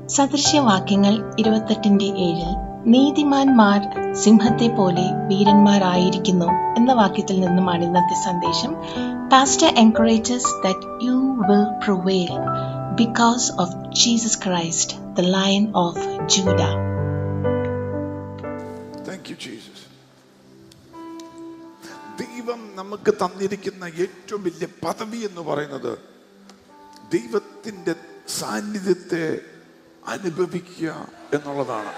സദൃശ്യവാക്യങ്ങൾ ഇരുപത്തെട്ടിന്റെ ഏഴിൽ നീതിമാന്മാർ സിംഹത്തെ പോലെ വീരന്മാരായിരിക്കുന്നു എന്ന വാക്യത്തിൽ നിന്നുമാണ് ഇന്നത്തെ സന്ദേശം pastor encourages that you will prevail because of Jesus Christ the lion of Judah thank you Jesus ദൈവം നമുക്ക് തന്നിരിക്കുന്ന ഏറ്റവും വലിയ പദവി എന്ന് പറയുന്നത് ദൈവത്തിന്റെ സാന്നിധ്യത്തെ അനുഭവിക്കുക എന്നുള്ളതാണ്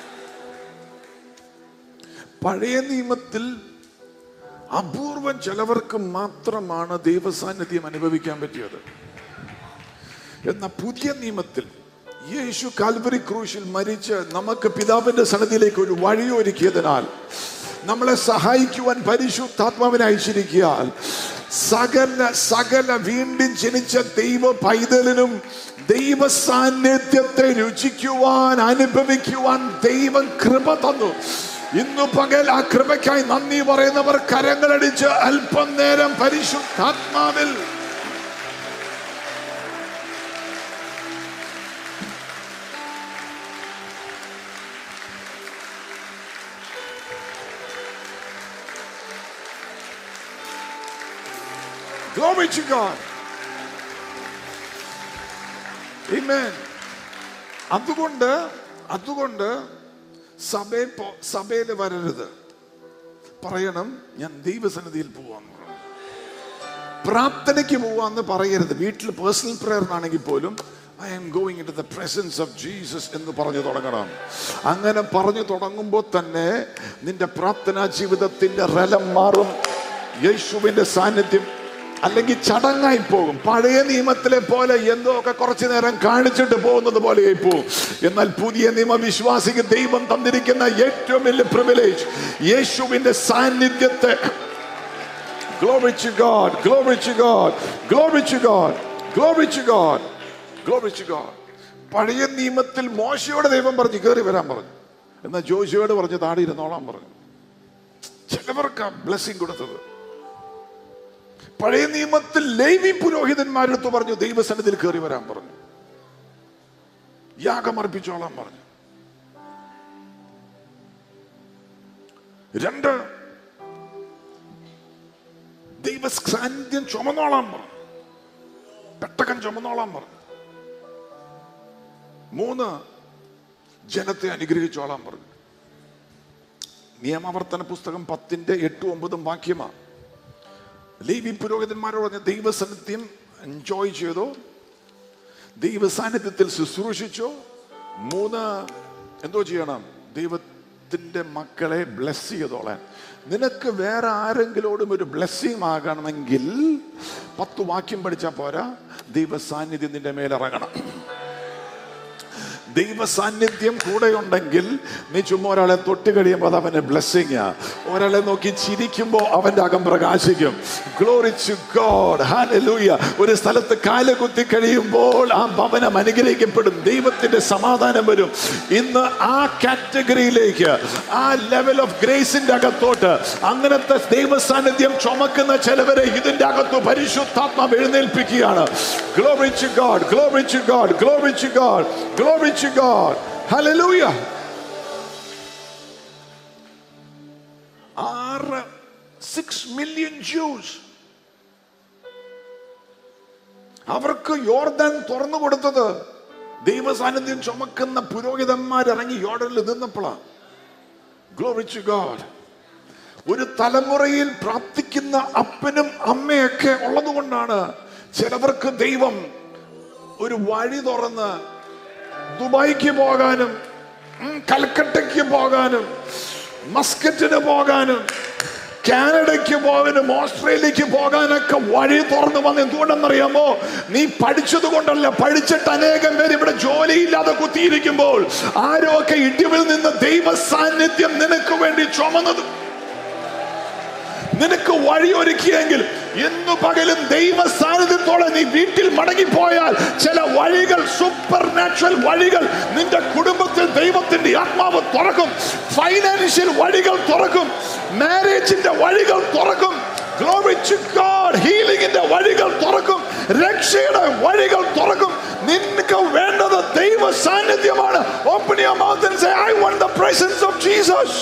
പഴയ നിയമത്തിൽ അപൂർവം ചിലവർക്ക് മാത്രമാണ് ദൈവസാന്നിധ്യം അനുഭവിക്കാൻ പറ്റിയത് എന്നാൽ പുതിയ നിയമത്തിൽ യേശു കാൽവരി ക്രൂശിൽ മരിച്ച് നമുക്ക് പിതാവിന്റെ സന്നദ്ധിയിലേക്ക് ഒരു വഴിയൊരുക്കിയതിനാൽ നമ്മളെ സഹായിക്കുവാൻ പരിശുദ്ധാത്മാവിനെ അയച്ചിരിക്കാൻ സകല സകല വീണ്ടും ജനിച്ച ദൈവ പൈതലിനും ദൈവ സാന്നിധ്യത്തെ രുചിക്കുവാൻ അനുഭവിക്കുവാൻ ദൈവം കൃപ തന്നു ഇന്നു പകൽ ആ കൃപയ്ക്കായി നന്ദി പറയുന്നവർ കരങ്ങളടിച്ച് അല്പം നേരം പരിശുദ്ധാത്മാവിൽ Glory to God. Amen. അതുകൊണ്ട് അതുകൊണ്ട് സഭയിൽ പോ- സഭയിൽ വരരുത് പറയണം ഞാൻ ദൈവസന്നിധിയിൽ പോവാന്ന് പറയണം പ്രാർത്ഥനയ്ക്ക് പോവാന്ന് പറയരുത് വീട്ടിൽ പേഴ്സണൽ പ്രയറിനാണെങ്കിൽ പോലും I am going into the presence of Jesus എന്ന് പറഞ്ഞു തുടങ്ങണം അങ്ങനെ പറഞ്ഞു തുടങ്ങുമ്പോൾ തന്നെ നിന്റെ പ്രാർത്ഥനാ ജീവിതത്തിന്റെ റലം മാറും യേശുവിന്റെ സാന്നിധ്യം അല്ലെങ്കിൽ ചടങ്ങായി പോകും പഴയ നിയമത്തിലെ പോലെ എന്തോ ഒക്കെ കുറച്ചു നേരം കാണിച്ചിട്ട് പോകുന്നത് പോലെയായി പോകും എന്നാൽ പുതിയ നിയമ വിശ്വാസിക്ക് ദൈവം തന്നിരിക്കുന്ന ഏറ്റവും വലിയ പ്രിവിലേജ് യേശുവിന്റെ സാന്നിധ്യത്തെ Glory to God, glory to God, glory to God, glory to God, glory to God. പഴയ നിയമത്തിൽ മോശയോട് ദൈവം പറഞ്ഞു കയറി വരാൻ പറഞ്ഞു എന്നാൽ ജോഷിയോട് പറഞ്ഞു താടി ഇരുന്നോളാൻ പറഞ്ഞു ചിലവർക്ക് ബ്ലെസ്സിങ് കൊടുത്തത് പഴയ നിയമത്തിൽ ലേവി പുരോഹിതന്മാരെടുത്ത് പറഞ്ഞു ദൈവസന്നിധിയിൽ കയറി വരാൻ പറഞ്ഞു യാഗമർപ്പിച്ചോളാൻ പറഞ്ഞു രണ്ട് ദൈവ സാന്നിധ്യം ചുമന്നോളാൻ പറഞ്ഞു പെട്ടകൻ ചുമന്നോളാൻ പറഞ്ഞു മൂന്ന് ജനത്തെ അനുഗ്രഹിച്ചോളാൻ പറഞ്ഞു നിയമാവർത്തന പുസ്തകം പത്തിന്റെ എട്ടും ഒമ്പതും വാക്യമാണ് ലേവി പുരോഹിതന്മാരോട് പറഞ്ഞ ദൈവസാന്നിധ്യം എൻജോയ് ചെയ്തോ ദൈവ സാന്നിധ്യത്തിൽ ശുശ്രൂഷിച്ചോ മൂന്ന് എന്തോ ചെയ്യണം ദൈവത്തിന്റെ മക്കളെ ബ്ലെസ് ചെയ്തോളാൻ നിനക്ക് വേറെ ആരെങ്കിലോടും ഒരു ബ്ലെസ്സിങ് ആകണമെങ്കിൽ പത്ത് വാക്യം പഠിച്ചാൽ പോരാ ദൈവ സാന്നിധ്യം നിന്റെ മേലിറങ്ങണം ദൈവ സാന്നിധ്യം കൂടെ ഉണ്ടെങ്കിൽ നീ ചുമ്മാ ഒരാളെ തൊട്ട് കഴിയുമ്പോൾ അത് അവന്റെ ബ്ലെസ്സിങ് ഒരാളെ നോക്കി ചിരിക്കുമ്പോൾ അവന്റെ അകം പ്രകാശിക്കും ഗ്ലോറിച്ച് ഗോഡ് ഹാലലൂയ ഒരു സ്ഥലത്ത് കാല് കുത്തി കഴിയുമ്പോൾ ആ ഭവനം അനുഗ്രഹിക്കപ്പെടും ദൈവത്തിന്റെ സമാധാനം വരും ഇന്ന് ആ കാറ്റഗറിയിലേക്ക് ആ ലെവൽ ഓഫ് ഗ്രേസിന്റെ അകത്തോട്ട് അങ്ങനത്തെ ദൈവ സാന്നിധ്യം ചുമക്കുന്ന ചിലവരെ ഇതിന്റെ അകത്ത് പരിശുദ്ധാത്മാവ് എഴുന്നേൽപ്പിക്കുകയാണ് glory to God glory to God glory to God glory to God hallelujah ആറ് സിക്സ് മില്യൺ ജൂസ് അവർക്ക് യോർദാൻ തുറന്നു കൊടുത്തത് ദൈവ സാന്നിധ്യം ചുമക്കുന്ന പുരോഹിതന്മാർ ഇറങ്ങി യോർഡനിൽ നിന്നപ്പോഴാണ് ഗ്ലോറിച്ച് ഗോഡ് ഒരു തലമുറയിൽ പ്രാർത്ഥിക്കുന്ന അപ്പനും അമ്മയൊക്കെ ഉള്ളത് കൊണ്ടാണ് ചിലവർക്ക് ദൈവം ഒരു വഴി തുറന്ന് ദുബായിക്ക് പോകാനും ഉം, കൽക്കട്ടയ്ക്ക് പോകാനും മസ്കറ്റിന് പോകാനും കാനഡയ്ക്ക് പോകാനും ഓസ്ട്രേലിയക്ക് പോകാനൊക്കെ വഴി തുറന്നു വന്ന് എന്തുകൊണ്ടെന്നറിയാമോ നീ പഠിച്ചത് കൊണ്ടല്ല പഠിച്ചിട്ട് അനേകം പേര് ഇവിടെ ജോലിയില്ലാതെ കുത്തിയിരിക്കുമ്പോൾ ആരൊക്കെ ഇടിവിൽ നിന്ന് ദൈവ സാന്നിധ്യം നിനക്ക് വേണ്ടി ചുമന്നത് നിനക്ക് വഴിയൊരുക്കിയെങ്കിൽ ഇന്നു പകലും ദൈവ സാന്നിധ്യത്തോടെ നീ വീട്ടിൽ മടങ്ങിപ്പോയാൽ ചില വഴികൾ സൂപ്പർ നാച്ചുറൽ വഴികൾ നിന്റെ കുടുംബത്തിൽ ദൈവത്തിന്റെ ആത്മാവ് തുറക്കും ഫൈനാൻഷ്യൽ വഴികൾ തുറക്കും മാരേജിന്റെ വഴികൾ തുറക്കും Glory to God. ഹീലിംഗിന്റെ വഴികൾ തുറക്കും രക്ഷയുടെ വഴികൾ തുറക്കും നിനക്ക് വേണ്ടത് ദൈവ സാന്നിധ്യമാണ് open your mouth and say I want the presence of Jesus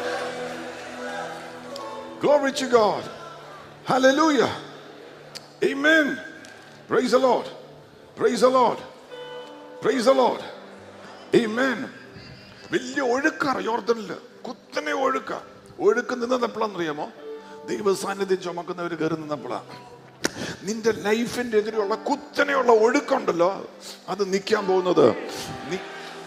Glory to God. Hallelujah. Amen. Praise the Lord. Praise the Lord. Praise the Lord. Amen. വലിയ ഒഴുക്കാണ് യോർദനില് കുത്തനെ ഒഴുക്ക ഒഴുക്ക് നിന്നത് എപ്പോഴാണെന്നറിയാമോ ദൈവ സാന്നിധ്യം ചുമക്കുന്നവർ കയറി നിന്നപ്പോഴാണ് നിന്റെ ലൈഫിന്റെ എതിരെയുള്ള കുത്തനെയുള്ള ഒഴുക്കുണ്ടല്ലോ അത് നിൽക്കാൻ പോകുന്നത് നി-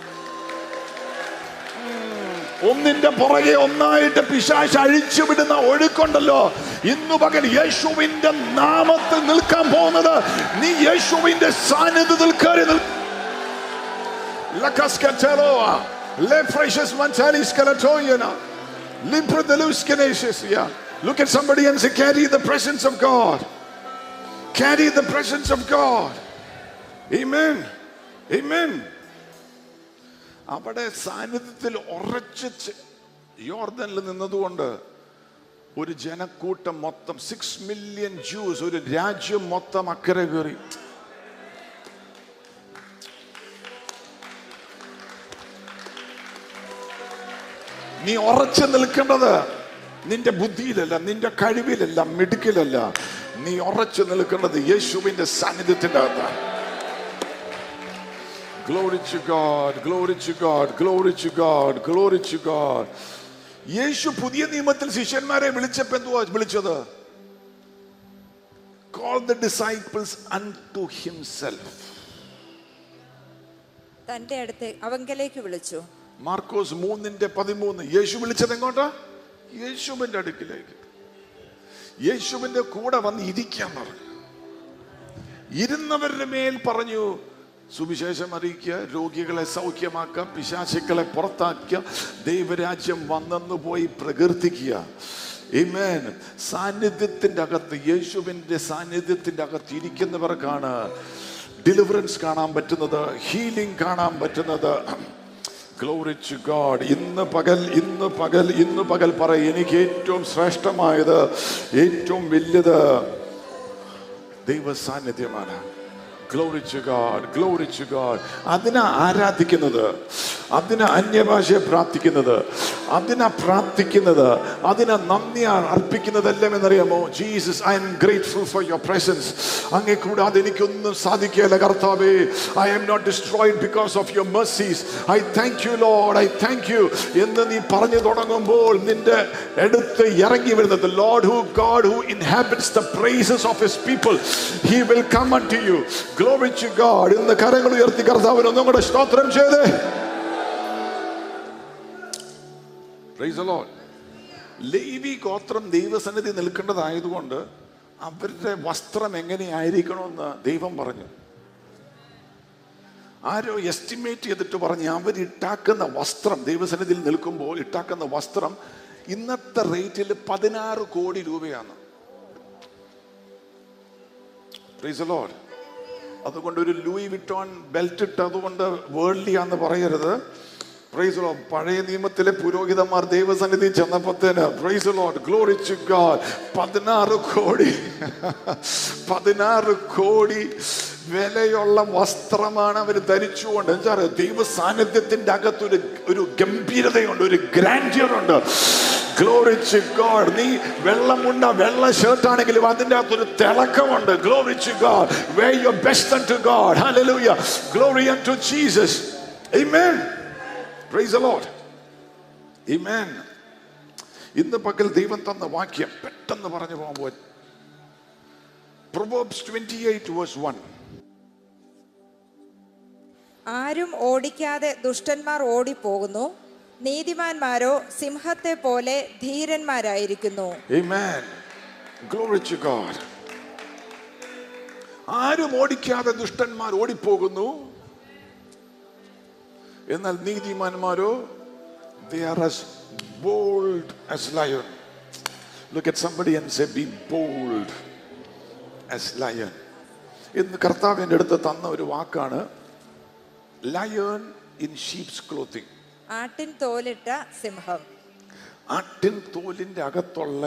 ഒന്നിന്റെ പുറകെ ഒന്നായിട്ട് പിശാശ് അഴിച്ചുവിടുന്ന ഒഴുക്കുണ്ടല്ലോ ഇന്നു പകൽ യേശുവിന്റെ നാമത്തിൽ നിൽക്കാൻ പോകുന്നത് നീ യേശുവിന്റെ സാന്നിധ്യത്തിൽ കയറി നിൽ Lakaskateloa, Lefreshes Mantalis Kalatoyana, Limprodeluscanesia. Look at somebody and say, carry the presence of God. Carry the presence of God. Amen. Amen. അവിടെ സാന്നിധ്യത്തിൽ ഉറച്ച് ചെ- യോർദനിൽ നിന്നതുകൊണ്ട് ഒരു ജനക്കൂട്ടം മൊത്തം സിക്സ് മില്യൺ ജ്യൂസ് ഒരു രാജ്യം മൊത്തം അക്കരെ കയറി നീ ഉറച്ചു നിൽക്കേണ്ടത് നിന്റെ ബുദ്ധിയിലല്ല നിന്റെ കഴിവിലല്ല മിടുക്കിലല്ല നീ ഉറച്ചു നിൽക്കേണ്ടത് യേശുവിന്റെ സാന്നിധ്യത്തിന്റെ അകത്താണ് Glory to God, glory to God, glory to God, glory to God. യേശു പുതിയ നിയമത്തിൽ ശിഷ്യന്മാരെ വിളിച്ചപ്പോ എന്തുവാ വിളിച്ചത് Call the disciples unto himself. തന്റെ അടുത്ത് അവങ്കലേക്ക് വിളിച്ചു മാർക്കോസ് മൂന്നിന്റെ പതിമൂന്ന് യേശു വിളിച്ചത് എങ്ങോട്ടാ യേശുവിന്റെ അടുക്കിലേക്ക് യേശുവിന്റെ കൂടെ വന്ന് ഇരിക്കാൻ പറഞ്ഞു ഇരുന്നവരുടെ മേൽ പറഞ്ഞു സുവിശേഷം അറിയിക്കുക രോഗികളെ സൗഖ്യമാക്കുക പിശാചുക്കളെ പുറത്താക്കുക ദൈവരാജ്യം വന്നെന്ന് പോയി പ്രകീർത്തിക്കുക Amen. സാന്നിധ്യത്തിന്റെ അകത്ത് യേശുവിന്റെ സാന്നിധ്യത്തിന്റെ അകത്ത് ഇരിക്കുന്നവർക്കാണ് ഡെലിവറൻസ് കാണാൻ പറ്റുന്നത് ഹീലിംഗ് കാണാൻ പറ്റുന്നത് ഗ്ലോറി ടു ഗോഡ് ഇന്ന് പകൽ ഇന്ന് പകൽ ഇന്ന് പകൽ പറ എനിക്ക് ഏറ്റവും ശ്രേഷ്ഠമായത് ഏറ്റവും വലിയത് ദൈവ സാന്നിധ്യമാണ് glory to God glory to God അതിനാ ആരാധിക്കുന്നത് അതിനാ അന്യഭാഷയെ പ്രാർത്ഥിക്കുന്നത് അതിനാ പ്രാർത്ഥിക്കുന്നത് അതിനാ നന്ദി അർപ്പിക്കുന്നതെല്ലാം എന്നറിയാമോ Jesus I'm grateful for your presence അങ്ങേ കൂടാതെ എനിക്കൊന്നും സാധിക്കുകയില്ല കർത്താവേ I'm not destroyed because of your mercies I thank you Lord I thank you എന്ന് നീ പറഞ്ഞു തുടങ്ങുമ്പോൾ നിന്റെ അടുത്ത് ഇറങ്ങി വരുന്നത് Lord who God who inhabits the praises of his people he will come unto you glory to God ഇന്ന് കരങ്ങൾ ഉയർത്തി കർത്താവിന് ഒന്നും കൂടെ സ്തോത്രം ചെയ്ത് Praise the Lord. ലേവി ഗോത്രം ദൈവസന്നിധി നിൽക്കേണ്ടതായതുകൊണ്ട് അവരുടെ വസ്ത്രം എങ്ങനെയായിരിക്കണമെന്ന് ദൈവം പറഞ്ഞു ആരോ എസ്റ്റിമേറ്റ് ചെയ്തിട്ട് പറഞ്ഞ് അവർ ഇട്ടാക്കുന്ന വസ്ത്രം ദൈവസന്നിധിയിൽ നിൽക്കുമ്പോൾ ഇട്ടാക്കുന്ന വസ്ത്രം ഇന്നത്തെ റേറ്റിൽ പതിനാറ് കോടി രൂപയാണ് Praise the Lord. അതുകൊണ്ട് ഒരു ലൂയി വിട്ടോൺ ബെൽറ്റ് ഇട്ട് അതുകൊണ്ട് വേൾഡ്ലി ആന്ന് പറയരുത് പ്രൈസ് ലോഡ് പഴയ നിയമത്തിലെ പുരോഹിതന്മാർ ദൈവസന്നിധി ചെന്നപ്പോത്തേന് praise Lord glory to God പതിനാറ് കോടി പതിനാറ് കോടി വിലയുള്ള വസ്ത്രമാണ് അവർ ധരിച്ചുകൊണ്ട് എന്താ പറയുക ദൈവ സാന്നിധ്യത്തിന്റെ അകത്ത് ഒരു ഒരു ഗംഭീരതയുണ്ട് ഒരു ഗ്രാൻഡിയർ ഉണ്ട് ഗ്ലോറി ടു ഗോഡ് നീ വെള്ളമുണ്ട വെള്ള ഷർട്ട് ആണെങ്കിലും അതിൻ്റെ അകത്തൊരു തിളക്കമുണ്ട് glory to God way your best to God hallelujah glory to Jesus amen praise the Lord amen ഇന്ന് പകൽ ദൈവം തന്ന വാക്യം പെട്ടെന്ന് പറഞ്ഞു പോകുമ്പോൾ Proverbs 28 verse 1 ആരും ഓടിക്കാതെ ദുഷ്ടന്മാർ ഓടിപ്പോകുന്നു നീതിമാന്മാരോ സിംഹത്തെ പോലെ ധീരന്മാരായിരിക്കുന്നു Amen. Glory to God. ആരും ഓടിക്കാതെ ദുഷ്ടന്മാർ ഓടിപ്പോകുന്നു എന്നാൽ നീതിമാന്മാരോ they are as bold as lion. Look at somebody and say, be bold as lion. ഇന്ന് കർത്താവിൻ്റെ അടുത്ത് തന്ന ഒരു വാക്കാണ് ലയൺ ഇൻ ഷീപ്സ് ക്ലോത്തിങ് ആട്ടിൻ തോലിട്ട സിംഹം ആട്ടിൻ തോലിന്റെ അകത്തുള്ള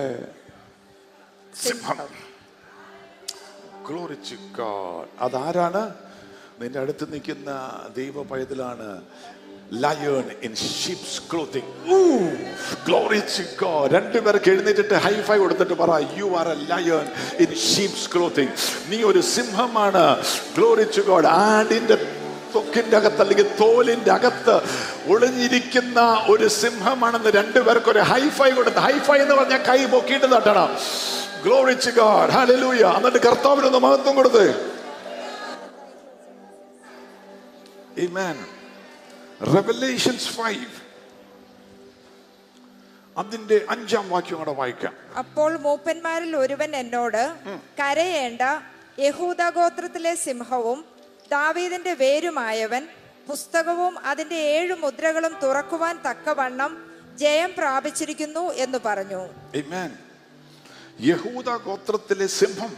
സിംഹം ഗ്ലോറി ടു ഗോഡ് അതാരാണ് നിന്റെ അടുത്ത് നിൽക്കുന്ന ദൈവ പൈതലാണ് lion in sheep's clothing glory രണ്ടുപേർക്ക് എഴുന്നേറ്റിട്ട് ഹൈഫൈ കൊടുത്തിട്ട് പറ you are a lion in sheep's clothing നീ ഒരു സിംഹമാണ് ഗ്ലോറി ടു ഗോഡ് ആടിന്റെ തൊക്കിന്റെ അകത്ത് അല്ലെങ്കിൽ തോലിന്റെ അകത്ത് ഒളിഞ്ഞിരിക്കുന്ന ഒരു സിംഹമാണെന്ന് രണ്ടുപേർക്ക് ഒരു ഹൈഫൈ കൊടുത്ത് ഹൈഫൈ എന്ന് പറഞ്ഞാൽ കൈ പൊക്കിയിട്ട് തട്ടണം ഗ്ലോറിച്ച് ഗാഡ് ഹല്ലേലൂയ എന്നിട്ട് കർത്താവിനൊന്ന് മഹത്വം കൊടുത്ത് Amen. Revelations 5 അതിന്റെ അഞ്ചാം വാക്യം കൂടെ വായിക്കാം അപ്പോൾ മൂപ്പന്മാരിൽ ഒരുവൻ എന്നോട് കരയേണ്ട യഹൂദ ഗോത്രത്തിലെ സിംഹവും ദാവീദിന്റെ വേരുമായവൻ പുസ്തകവും അതിന്റെ ഏഴു മുദ്രകളും തുറക്കുവാൻ തക്കവണ്ണം ജയം പ്രാപിച്ചിരിക്കുന്നു എന്ന് പറഞ്ഞു Amen. യഹൂദ ഗോത്രത്തിലെ സിംഹം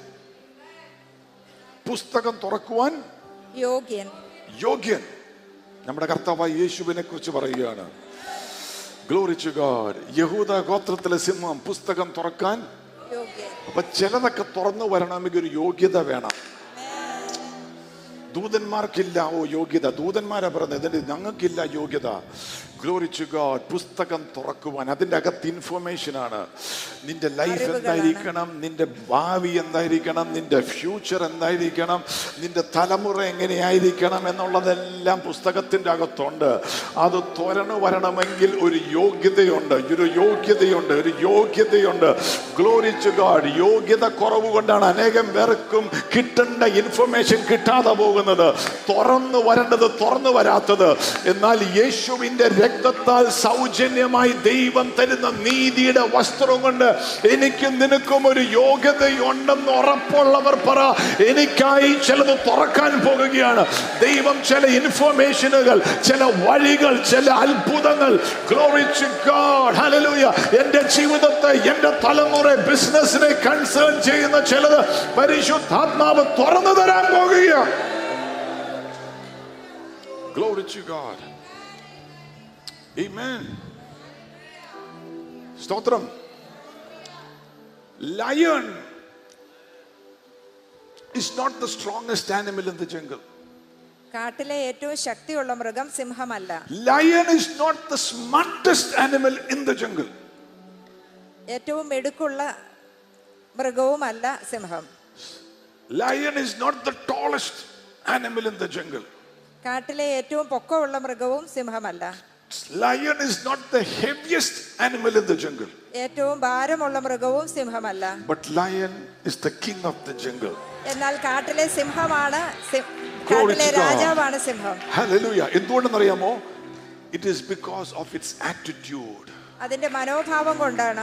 പുസ്തകം തുറക്കുവാൻ യോഗ്യൻ യോഗ്യൻ നമ്മുടെ കർത്താവായ യേശുവിനെ കുറിച്ച് പറയുകയാണ് ഗ്ലോറിച്ചു ഗാഡ് യഹൂദ ഗോത്രത്തിലെ സിംഹം പുസ്തകം തുറക്കാൻ യോഗ്യൻ അപ്പൊ ചിലതൊക്കെ തുറന്നു വരണമെങ്കിൽ ഒരു യോഗ്യത വേണം ദൂതന്മാർക്കില്ല ഓ യോഗ്യത ദൂതന്മാരാ പറയുന്നത് ഇതിന് ഞങ്ങൾക്കില്ല യോഗ്യത ഗ്ലോറിച്ചു ഗാഡ് പുസ്തകം തുറക്കുവാൻ അതിന്റെ അകത്ത് ഇൻഫർമേഷൻ ആണ് നിന്റെ ലൈഫ് അറിവുകളാണ്. എന്തായിരിക്കണം നിന്റെ ഭാവി എന്തായിരിക്കണം നിന്റെ ഫ്യൂച്ചർ എന്തായിരിക്കണം നിന്റെ തലമുറ എങ്ങനെയായിരിക്കണം എന്നുള്ളതെല്ലാം പുസ്തകത്തിന്റെ അകത്തുണ്ട് അത് തുറന്നു വരണമെങ്കിൽ ഒരു യോഗ്യതയുണ്ട് ഒരു യോഗ്യതയുണ്ട് ഒരു യോഗ്യതയുണ്ട് ഗ്ലോറിച്ചു ഗാഡ് യോഗ്യത കുറവ് കൊണ്ടാണ് അനേകം പേർക്കും കിട്ടേണ്ട ഇൻഫർമേഷൻ കിട്ടാതെ പോകുന്നത് തുറന്നു വരേണ്ടത് തുറന്നു വരാത്തത് എന്നാൽ യേശുവിന്റെ രക്തത്താൽ സൗജന്യമായി ദൈവം തരുന്ന നീതിയുടെ വസ്ത്രം കൊണ്ട് എനിക്കും നിനക്കും ഒരു യോഗ്യതയുണ്ടെന്ന് ഉറപ്പുള്ളവർ പറ എനിക്കായി ചിലത് തുറക്കാൻ പോകുകയാണ് ദൈവം ചില ഇൻഫർമേഷനുകൾ ചില വഴികൾ ചില അത്ഭുതങ്ങൾ Glory to God. Hallelujah. എന്റെ ജീവിതത്തെ എന്റെ തലമുറ ബിസിനസിനെ കൺസേൺ ചെയ്യുന്ന ചിലത് പരിശുദ്ധാത്മാവ് തുറന്നു തരാൻ പോകുകയാണ് Glory to God. Amen. സ്തോത്രം lion is not the strongest animal in the jungle. കാട്ടിലെ ഏറ്റവും ശക്തിയുള്ള മൃഗം സിംഹമല്ല Lion is not the smartest animal in the jungle. ഏറ്റവും മെടുക്കുള്ള മൃഗവുമല്ല സിംഹം Lion is not the tallest animal in the jungle. കാട്ടിലെ ഏറ്റവും പൊക്കമുള്ള മൃഗവും സിംഹമല്ല Lion is not the heaviest animal in the jungle. ഏറ്റവും ഭാരമുള്ള മൃഗവും സിംഹമല്ല But lion is the king of the jungle. എന്നാൽ കാട്ടിലെ സിംഹമാണ് സി- Glory കാട്ടിലെ to God. രാജാവാണ് സിംഹം Hallelujah. എന്തുകൊണ്ടെന്നറിയാമോ it is because of its attitude അതിന്റെ മനോഭാവം കൊണ്ടാണ്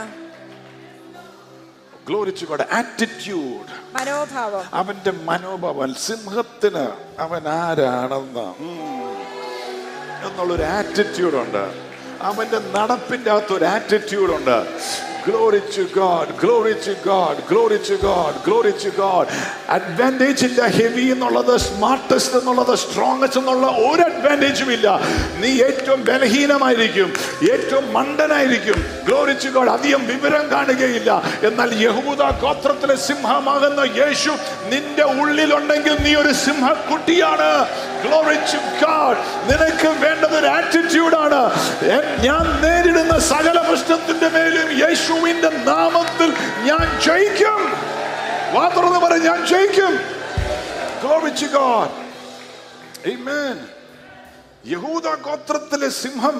ഗ്ലോറി ടു ഗോഡ് ആറ്റിറ്റ്യൂഡ് മനോഭാവം അവന്റെ മനോഭാവം സിംഹത്തിന് അവൻ ആരാണെന്ന് ഉം, എന്നുള്ളൊരു ആറ്റിറ്റ്യൂഡ് ഉണ്ട് അവന്റെ നടപ്പിന്റെ അകത്ത് ഒരു ആറ്റിറ്റ്യൂഡ് ഉണ്ട് glory to God glory to God glory to God glory to God advantage ഇല്ല ഹെവി എന്നുള്ളത് സ്മാർട്ടസ്റ്റ് എന്നുള്ളത് സ്ട്രോങ്ങസ്റ്റ് എന്നുള്ള ഒരു അഡ്വാൻറ്റേജും ഇല്ല നീ ഏറ്റവും ബലഹീനമായിരിക്കും ഏറ്റവും മണ്ടനായിരിക്കും ഗ്ലോറി ടു ഗോഡ് അധികം വിവരം കാണുകയില്ല എന്നാൽ യഹൂദ ഗോത്രത്തിലെ സിംഹമാകുന്ന യേശു നിന്റെ ഉള്ളിലുണ്ടെങ്കിൽ നീ ഒരു സിംഹക്കുട്ടിയാണ് ഗ്ലോറി ടു ഗോഡ് നിനക്ക് വേണ്ടത് ഒരു ആറ്റിറ്റ്യൂഡാണ് ഞാൻ നേരിടുന്ന സകല പ്രശ്നത്തിന്റെ മേലും യേശുവിന്റെ നാമത്തിൽ ഞാൻ ജയിക്കും വാ തുറന്ന് പറ ഞാൻ ജയിക്കും ഗ്ലോറി ടു ഗോഡ് ആമേൻ യഹൂദ ഗോത്രത്തിലെ സിംഹം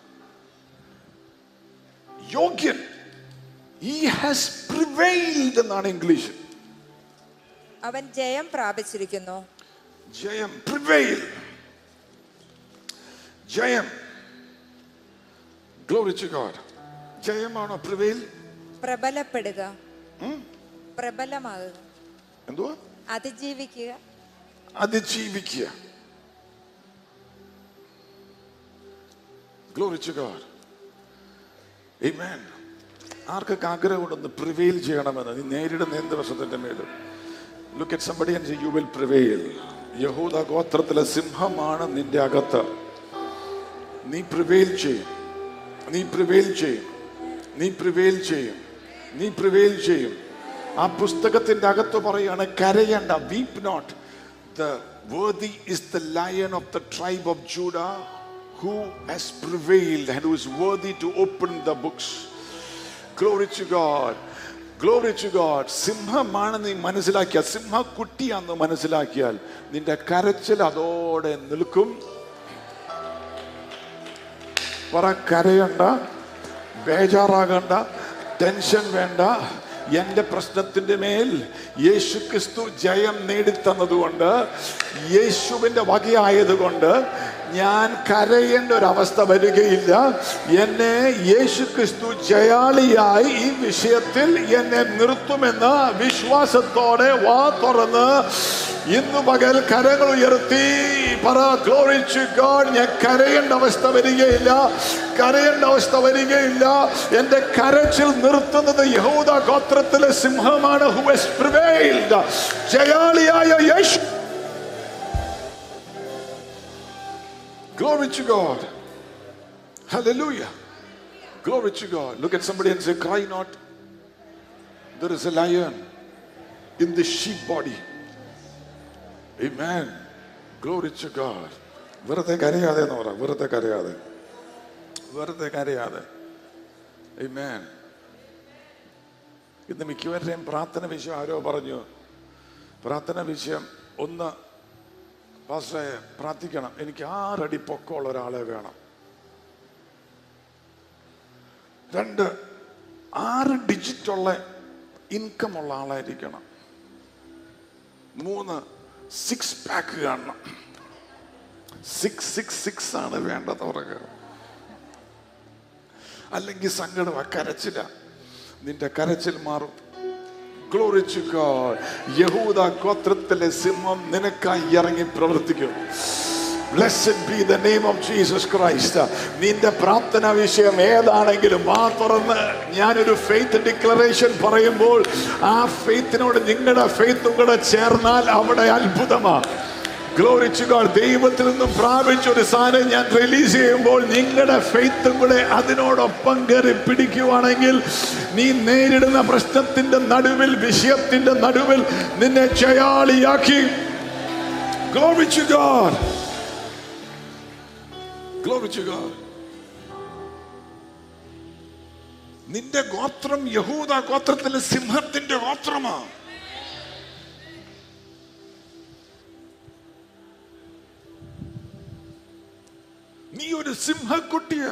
യോഗ്യൻ he has prevailed എന്നാണ് ഇംഗ്ലീഷ് അവൻ ജയം പ്രാപിച്ചിരിക്കുന്നു ജയം പ്രിവെയിൽ ജയം ഗ്ലോറി ടു ഗോഡ് ജയമാണോ പ്രിവെയിൽ പ്രബലപ്പെടുക പ്രബലമാകുക എന്തുവാ അതിജീവിക്കുക അതിജീവിക്കുക ഗ്ലോറി ടു ഗോഡ് Amen. ആർക്കൊക്കെ ആഗ്രഹമുണ്ടെന്ന് പ്രിവെയിൽ ചെയ്യണമെന്ന് നീ നേരിടുന്ന എന്ത് വർഷത്തിന്റെ മേലും look at somebody and you will prevail യഹൂദ ഗോത്രത്തിലെ സിംഹമാണ് നിന്റെ അകത്ത് നീ പ്രിവെയിൽ ചെയ്യും നീ പ്രിവെയിൽ ചെയ്യും നീ പ്രിവെയിൽ ചെയ്യും നീ പ്രിവെയിൽ ചെയ്യും ആ പുസ്തകത്തിന്റെ അകത്ത് പറയാണ് കരയണ്ട weep not the Worthy is the lion of the tribe of Judah who has prevailed and who is worthy to open the books. Glory to God. Glory to God. സിംഹമാണ് നീ മനസ്സിലാക്കിയാൽ സിംഹക്കുട്ടിയാന്ന് മനസ്സിലാക്കിയാൽ നിന്റെ കരച്ചിൽ അതോടെ നിൽക്കും പറ കരയണ്ട ബേജാറാകണ്ട ടെൻഷൻ വേണ്ട എന്റെ പ്രശ്നത്തിന്റെ മേൽ യേശു ക്രിസ്തു ജയം നേടിത്തന്നതുകൊണ്ട് യേശുവിന്റെ വകയായതുകൊണ്ട് ഞാൻ കരയേണ്ട ഒരു അവസ്ഥ വരികയില്ല എന്നെ യേശു ക്രിസ്തു ജയാളിയായി ഈ വിഷയത്തിൽ എന്നെ നിർത്തുമെന്ന് വിശ്വാസത്തോടെ വാ തുറന്ന് ഇന്ന് പകൽ കരങ്ങൾ ഉയർത്തി പറ ഗ്ലോറിച്ച് ഗോഡ് ഞാൻ കരയേണ്ട അവസ്ഥ വരികയില്ല കരയേണ്ട അവസ്ഥ വരികയില്ല എന്റെ കരച്ചിൽ നിർത്തുന്നത് യഹൂദ ഗോത്രത്തിലെ സിംഹമാണ് who has prevailed. ജയാളിയായ Yeshu Glory to God. Hallelujah. Glory to God. Look at somebody and say, Cry not. There is a lion in the sheep body. Amen. Glory to God. വെറുതെ കരയാതെ എന്ന് പറ വെറുതെ കരയാതെ വെറുതെ കരയാതെ Amen. ഇന്ന് മിക്കവരുടെയും പ്രാർത്ഥന വിഷയം ആരോ പറഞ്ഞു പ്രാർത്ഥന വിഷയം ഒന്ന് പാസ്റ്ററെ പ്രാർത്ഥിക്കണം എനിക്ക് ആറടി പൊക്കമുള്ള ഒരാളെ വേണം രണ്ട് ആറ് ഡിജിറ്റുള്ള ഇൻകം ഉള്ള ആളായിരിക്കണം മൂന്ന് സിക്സ് പാക്ക് കാണണം സിക്സ് സിക്സ് സിക്സ് ആണ് വേണ്ടത് അവർക്ക് അല്ലെങ്കിൽ സങ്കടമാ കരച്ചില്ല നിന്റെ കരച്ചിൽ മാറും Glory to God. യഹൂദ ഗോത്രത്തിലെ സിംഹം നിനക്കായി ഇറങ്ങി പ്രവർത്തിക്കും Blessed be the name of Jesus Christ. നിന്റെ പ്രാർത്ഥന വിഷയം ഏതാണെങ്കിലും ആ തുറന്ന് ഞാനൊരു ഫെയ്ത്ത് ഡിക്ലറേഷൻ പറയുമ്പോൾ ആ ഫെയ്ത്തിനോട് നിങ്ങളുടെ ഫെയ്ത്തും കൂടെ ചേർന്നാൽ അവിടെ അത്ഭുതമാണ് ഗ്ലോറിച്ചു ഗോഡ് ദൈവത്തിൽ നിന്നും പ്രാപിച്ച ഒരു സാധനം ഞാൻ റിലീസ് ചെയ്യുമ്പോൾ നിങ്ങളുടെ ഫെയ്ത്തും കൂടെ അതിനോടൊപ്പം കയറി പിടിക്കുവാണെങ്കിൽ നീ നേരിടുന്ന പ്രശ്നത്തിന്റെ നടുവിൽ വിഷയത്തിന്റെ നടുവിൽ നിന്നെ ജയാളിയാക്കി ഗ്ലോറിച്ചു ഗോഡ് ഗ്ലോറിച്ചു ഗോഡ് നിന്റെ ഗോത്രം യഹൂദ ഗോത്രത്തിലെ സിംഹത്തിന്റെ ഗോത്രമാണ് നീ ഒരു സിംഹക്കുട്ടിയാ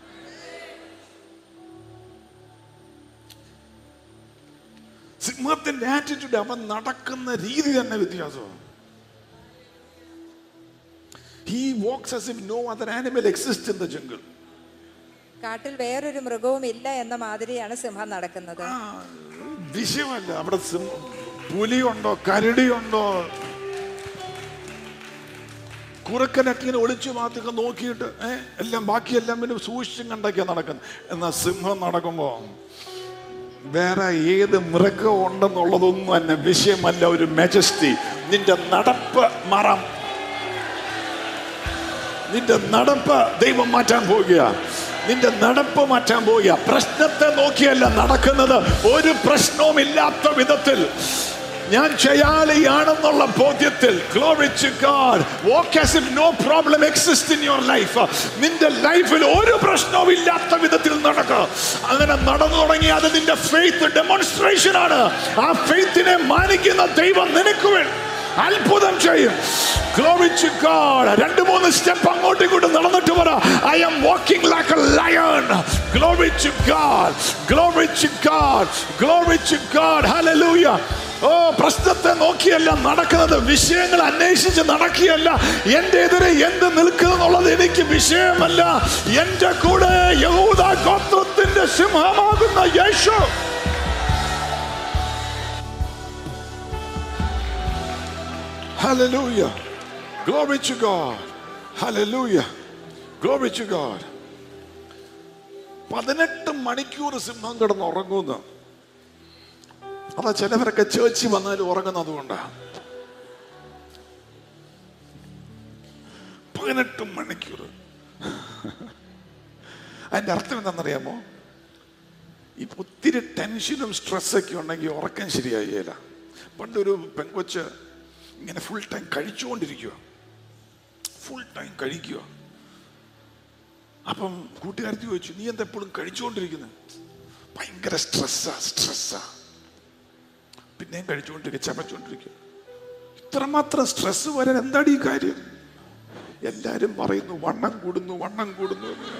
സിംഹത്തിന്റെ ആറ്റിറ്റ്യൂഡ് അവൻ നടക്കുന്ന രീതി തന്നെ വ്യത്യാസമാണ് he walks as if no other animal exists in the jungle. കാട്ടിൽ വേറൊരു മൃഗവും ഇല്ല എന്ന മാതിരിയാണ് സിംഹം നടക്കുന്നത് ആ, വിഷയമല്ല അവിടെ സിംഹ പുലിയുണ്ടോ കരടിയുണ്ടോ കുറുക്കനൊക്കെ ഇങ്ങനെ ഒളിച്ചു മാത്തൊക്കെ നോക്കിയിട്ട് ഏഹ് എല്ലാം ബാക്കിയെല്ലാം പിന്നെ സൂക്ഷിച്ചും കണ്ടൊക്കെയാ നടക്കുന്നത് എന്നാൽ സിംഹം നടക്കുമ്പോ വേറെ ഏത് മൃഗം ഉണ്ടെന്നുള്ളതൊന്നും തന്നെ വിഷയമല്ല ഒരു മെജസ്റ്റി നിന്റെ നടപ്പ് മറം നിന്റെ നടപ്പ് ദൈവം മാറ്റാൻ പോവുക നിന്റെ നടപ്പ് മാറ്റാൻ പോവുക പ്രശ്നത്തെ നോക്കിയല്ല നടക്കുന്നത് ഒരു പ്രശ്നവും ഇല്ലാത്ത വിധത്തിൽ ഞാൻ ജയാളിയാണെന്നുള്ള ബോധ്യത്തിൽ glory to God walk as if no problem exists in your life നിന്റെ ലൈഫിൽ ഒരു പ്രശ്നവും ഇല്ലാത്ത വിധത്തിൽ നടക്കുക അങ്ങനെ നടന്നു തുടങ്ങി അത് നിന്റെ ഫെയ്ത്ത് ഡെമോൺസ്ട്രേഷൻ ആണ് ആ ഫെയ്ത്തിനെ മാനിക്കുന്ന ദൈവം നിനക്ക് വേണ്ടി അത്ഭുതം ചെയ്യും Glory to God. രണ്ട് മൂന്ന് സ്റ്റെപ്പ് അങ്ങോട്ടും ഇങ്ങോട്ടും നടന്നിട്ട് പറ I am walking like a lion glory to God glory to God glory to God hallelujah ഓ പ്രശ്നത്തെ നോക്കിയല്ല നടക്കുന്നത് വിഷയങ്ങൾ അന്വേഷിച്ച് നടക്കിയല്ല എന്റെ എതിരെ എന്ത് നിൽക്കുന്നുള്ളത് എനിക്ക് വിഷയമല്ല എന്റെ കൂടെ യഹൂദ ഗോത്രത്തിന്റെ സിംഹമാകുന്ന യേശു Hallelujah. Glory to God. Hallelujah. Glory to God. പതിനെട്ട് മണിക്കൂർ സിംഹം കിടന്ന് ഉറങ്ങുന്നു അതാ ചിലവരൊക്കെ ചേച്ചി വന്നാലും ഉറങ്ങുന്നത് കൊണ്ടാണ് പതിനെട്ട് മണിക്കൂർ അതിന്റെ അർത്ഥം എന്താണെന്നറിയാമോ ഈ ഒത്തിരി ടെൻഷനും സ്ട്രെസ്സൊക്കെ ഉണ്ടെങ്കിൽ ഉറക്കം ശരിയായില്ല പണ്ടൊരു പെൺകൊച്ച് ഇങ്ങനെ ഫുൾ ടൈം കഴിച്ചുകൊണ്ടിരിക്കുക ഫുൾ ടൈം കഴിക്കുക അപ്പം കൂട്ടുകാരത്തി ചോദിച്ചു നീ എന്താ എപ്പോഴും കഴിച്ചുകൊണ്ടിരിക്കുന്നത് ഭയങ്കര സ്ട്രെസ്സാ സ്ട്രെസ്സാ പിന്നെയും കഴിച്ചുകൊണ്ടിരിക്കുക ചമച്ചുകൊണ്ടിരിക്കുക ഇത്രമാത്രം സ്ട്രെസ് വരാൻ എന്താണ് ഈ കാര്യം എല്ലാരും പറയുന്നു വണ്ണം കൂടുന്നു വണ്ണം കൂടുന്നു എന്ന്.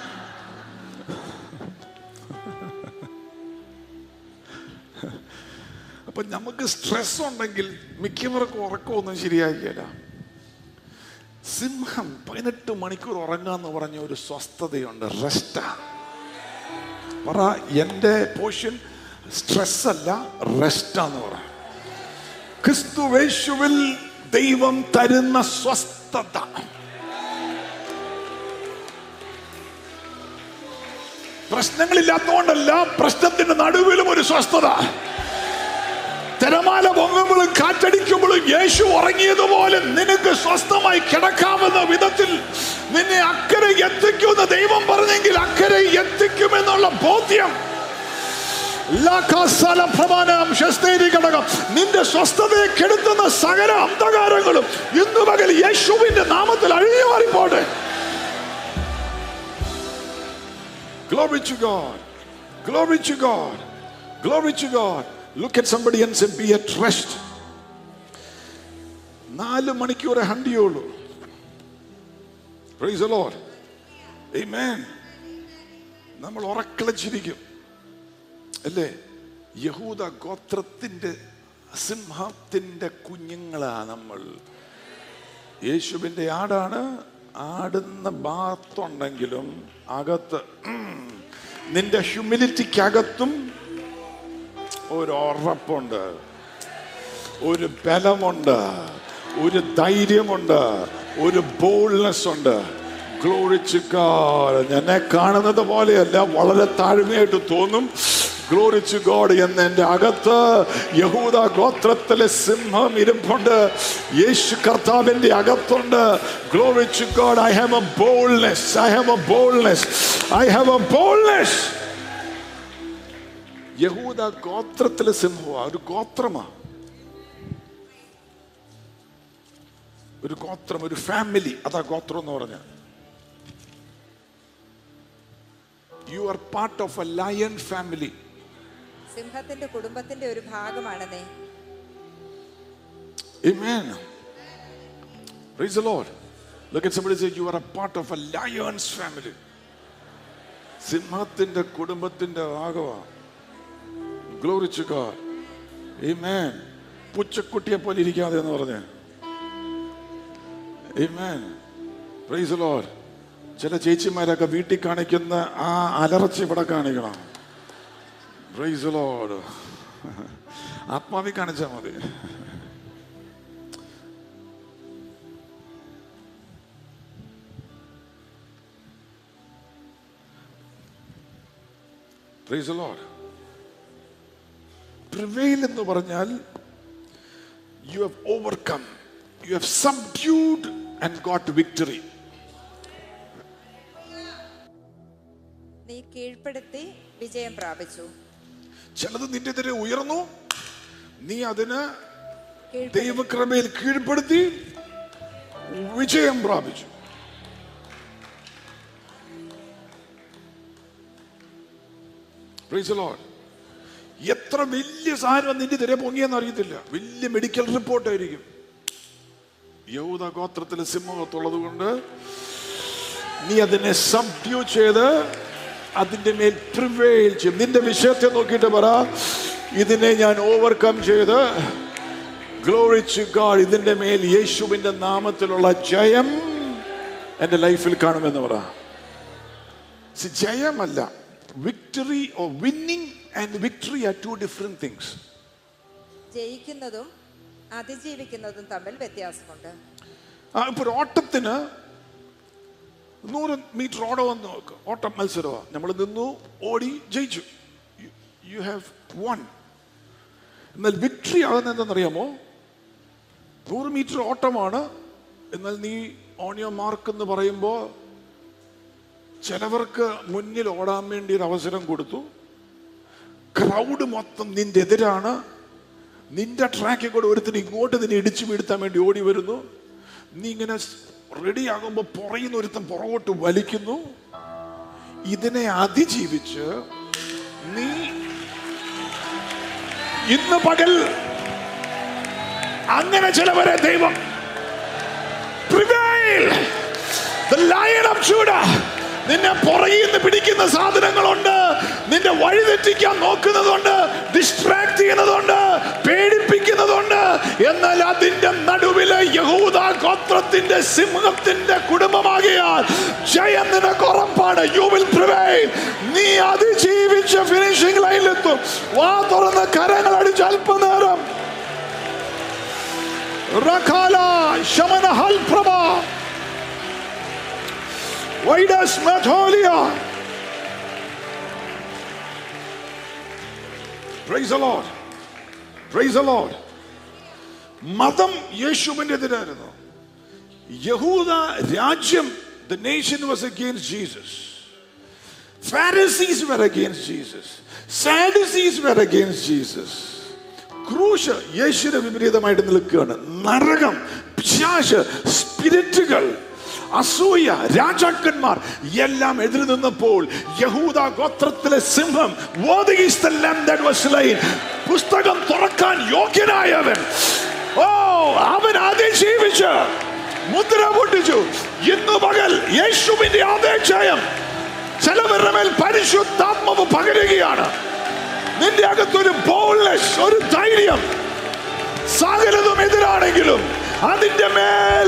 അപ്പൊ നമുക്ക് സ്ട്രെസ് ഉണ്ടെങ്കിൽ മിക്കവർക്കും ഉറക്കമൊന്നും ശരിയാക്കിയല്ല സിംഹം പതിനെട്ട് മണിക്കൂർ ഉറങ്ങാന്ന് പറഞ്ഞ ഒരു സ്വസ്ഥതയുണ്ട് റെസ്റ്റാ പറ എൻ്റെ പോഷൻ സ്ട്രെസ് അല്ല റെസ്റ്റാന്ന് പറ ക്രിസ്തുവേശുവിൽ ദൈവം തരുന്ന സ്വസ്ഥത പ്രശ്നങ്ങളില്ലാത്തതുകൊണ്ടല്ല പ്രശ്നത്തിന്റെ നടുവിലും ഒരു സ്വസ്ഥത തിരമാല പൊങ്ങുമ്പോഴും കാറ്റടിക്കുമ്പോഴും യേശു ഉറങ്ങിയതുപോലെ നിനക്ക് സ്വസ്ഥമായി കിടക്കാവുന്ന വിധത്തിൽ നിന്നെ അക്കരെ എത്തിക്കുമെന്ന് ദൈവം പറഞ്ഞെങ്കിൽ അക്കരെ എത്തിക്കുമെന്നുള്ള ബോധ്യം ലാക്കാസാല പ്രമാണം ശസ്തേരി ഘടകം നിന്റെ സ്വസ്ഥതയെ കെടുത്തുന്ന സകല അന്ധകാരങ്ങളും ഇന്നു പകൽ യേശുവിന്റെ നാമത്തിൽ അഴിഞ്ഞു മാറിപ്പോട്ടെ Glory to God. Glory to God. Glory to God. Look at somebody and say, be at rest. നാല് മണിക്കൂറെ ഹണ്ടിയുള്ളൂ Praise the Lord. Amen. നമ്മൾ ഉറക്കളച്ചിരിക്കും അല്ലേ യഹൂദ ഗോത്രത്തിന്റെ സിംഹത്തിന്റെ കുഞ്ഞുങ്ങളാ നമ്മൾ യേശുവിന്റെ ആടാണ് ആടുന്ന ഭാഗത്തുണ്ടെങ്കിലും അകത്ത് ഉം, നിന്റെ ഹ്യൂമിലിറ്റിക്കകത്തും ഒരു ഉറപ്പുണ്ട് ഒരു ബലമുണ്ട് ഒരു ധൈര്യമുണ്ട് ഒരു ബോൾനെസ് ഉണ്ട് ഗ്ലോറിച്ച് എന്നെ കാണുന്നത് പോലെയല്ല വളരെ താഴ്മയായിട്ട് തോന്നും ഗ്ലോറിച്ച് ഗോഡ് എന്ന് എൻ്റെ അകത്ത് യഹൂദ ഗോത്രത്തിലെ സിംഹം ഇരുപ്പുണ്ട് യേശു കർത്താവിൻ്റെ അകത്തുണ്ട് glory to God I have a boldness I have a boldness I have a boldness യഹൂദ ഗോത്രത്തിലെ സിംഹമാ ഒരു ഗോത്രമാ ഒരു ഗോത്രം ഒരു ഫാമിലി അതാ ഗോത്രം എന്ന് പറഞ്ഞ you are part of a lion family സിംഹത്തിന്റെ കുടുംബത്തിന്റെ ഒരു ഭാഗമാണ് നീ Amen. Praise the Lord. Look at somebody say, You are a part of a lion's family. സിംഹത്തിന്റെ കുടുംബത്തിന്റെ ഭാഗമാ ഗ്ലോറി ടു ഗോഡ് Amen. പുച്ചക്കുട്ടിയെ പോലെ ഇരിക്കാതെ എന്ന് പറഞ്ഞേ Amen. Praise the Lord. ചില ചേച്ചിമാരൊക്കെ വീട്ടിൽ കാണിക്കുന്ന ആ അലർച്ച ഇവിടെ കാണിക്കണം Praise the Lord. ആത്മാവി കാണിച്ചാൽ മതി Praise the Lord. Prevail എന്ന് പറഞ്ഞാൽ you have overcome you have subdued and got victory നീ കീഴ്പ്പെടുത്തി വിജയം പ്രാപിച്ചു ചിലത് നിന്റെ എതിരെ ഉയർന്നു നീ അതിന് കീഴ്പ്പെടുത്തി ദൈവക്രമയിൽ കീഴ്പ്പെടുത്തി വിജയം പ്രാപിച്ചു Praise the Lord. എത്ര വലിയ സാധനം നിന്റെ തിരെ പൊങ്ങിയെന്ന് അറിയത്തില്ല വലിയ മെഡിക്കൽ റിപ്പോർട്ട് ആയിരിക്കും യഹൂദ ഗോത്രത്തിലെ സിംഹത്തുള്ളത് കൊണ്ട് നീ അതിനെ സബ്ഡ്യൂ ചെയ്ത് അതിന്റെ മേൽ പ്രിവെയിൽ ചെയ്യും നിന്റെ വിഷയത്തെ നോക്കിയിട്ട് പറ ഇതിനെ ഞാൻ ഓവർകം ചെയ്ത് ഗ്ലോറിച്ച് ഗാഡ് ഇതിന്റെ മേൽ യേശുവിന്റെ നാമത്തിലുള്ള ജയം എന്റെ ലൈഫിൽ കാണുമെന്ന് പറ See, ജയമല്ല victory or winning and victory are two different things ജയിക്കുന്നതും അതിജീവിക്കുന്നതും തമ്മിൽ വ്യത്യാസമുണ്ട് ഇപ്പൊ ഒരു ഓട്ടത്തിന് നൂറ് മീറ്റർ ഓടം വന്ന് നോക്ക് ഓട്ടം മത്സരമാണ് നമ്മൾ നിന്നു ഓടി ജയിച്ചു യു ഹാവ് വൺ എന്നാൽ വിക്ടറി ആകുന്ന എന്താണെന്നറിയാമോ നൂറ് മീറ്റർ ഓട്ടമാണ് എന്നാൽ നീ ഓൺ യുവർ മാർക്ക് എന്ന് പറയുമ്പോൾ ചിലവർക്ക് മുന്നിൽ ഓടാൻ വേണ്ടി ഒരു അവസരം കൊടുത്തു ക്രൗഡ് മൊത്തം നിന്റെ എതിരാണ് നിന്റെ ട്രാക്കിൽ കൂടെ ഒരുത്തിന് ഇങ്ങോട്ട് നിന്നെ ഇടിച്ചു വീഴ്ത്താൻ വേണ്ടി ഓടി വരുന്നു നീ ഇങ്ങനെ റെഡി ആകുമ്പോൾ പുറയുന്ന ഒരുത്തൻ പുറകോട്ട് വലിക്കുന്നു ഇതിനെ അതിജീവിച്ച് നീ ഇന്ന് പകൽ അങ്ങനെ ചിലവരെ ദൈവം prevail. The lion of Judah. നിന്നെ പുറകിൽ നിന്ന് പിടിക്കുന്ന സാധനങ്ങളുണ്ട് നിന്റെ വഴി തെറ്റിക്കാൻ നോക്കുന്നതുണ്ട് ഡിസ്ട്രാക്ട് ചെയ്യുന്നതുണ്ട് പേടിപ്പിക്കുന്നതുണ്ട് എന്നാൽ അതിന്റെ നടുവില് യഹൂദ ഗോത്രത്തിന്റെ സിംഹത്തിന്റെ കുടുംബമാകിയാൽ ജയം നിനക്ക് ഉറപ്പാണ് യു വിൽ പ്രിവൈൽ നീ അതിജീവിച്ച് ഫിനിഷിംഗ് ലൈനിലെത്തും വാ തുറന്ന് കരങ്ങൾ അടിച്ച് അല്പനേരം റഖാല ശമന ഹൽപ്രഭ വൈഡസ് മെഥോലിയ Praise the Lord. Praise the Lord. മതം യേശുവിനെതിരായിരുന്നു യഹൂദ രാജ്യം the nation was against Jesus. Pharisees were against Jesus. Sadducees were against Jesus. ക്രൂശ് യേശുവിന് വിപരീതമായിട്ട് നിൽക്കുകയാണ് നരകം പിശാശ് സ്പിരിറ്റുകൾ അസൂയ രാജാക്കന്മാർ എല്ലാം എതിർ നിന്നപ്പോൾ യഹൂദ ഗോത്രത്തിലെ സിംഹം "Worthy is the lamb that was slain." പുസ്തകം തുറക്കാൻ യോഗ്യനായവൻ ഓ അവൻ അതിജീവിച്ച് മുദ്ര പൊട്ടിച്ചു ഇന്ന് പകൽ യേശുവിന്റെ അതേ ജയം ചിലവരുടെ മേൽ പരിശുദ്ധാത്മാവ് പകരുകയാണ് നിന്റെ അകത്തൊരു ബോൾനെസ് ഒരു ധൈര്യം സകലതും എതിരാണെങ്കിലും അതിന്റെ മേൽ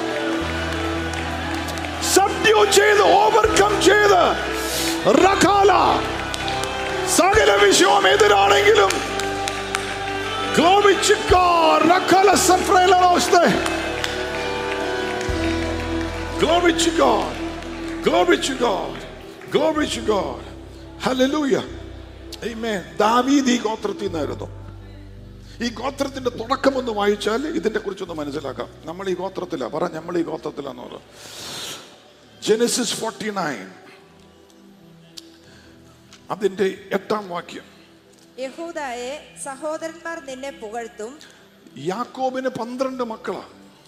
സബ്ഡ്യൂ ചെയ്ത് ഓവർകം ചെയ്ത് റഖാല സകല വിഷയവും എതിരാണെങ്കിലും Glory to God. Rakala Safrela Roste. Glory to God. Glory to God. Glory to God. Hallelujah. Amen. ദാവീദ് ഈ ഗോത്രത്തിൽ നിന്നായിരുന്നു ഈ ഗോത്രത്തിന്റെ തുടക്കം ഒന്ന് വായിച്ചാൽ ഇതിനെ കുറിച്ചൊന്ന് മനസ്സിലാക്കാം നമ്മൾ ഈ ഗോത്രത്തിലാ പറ നമ്മൾ ഈ ഗോത്രത്തിലാന്ന് പറ ജെനസിസ് ഫോർട്ടി നയൻ അതിന്റെ എട്ടാം വാക്യം യഹൂദായെ സഹോദരന്മാർ നിന്നെ പുകഴ്ത്തും യാക്കോബിന് പന്ത്രണ്ട് മക്കളാ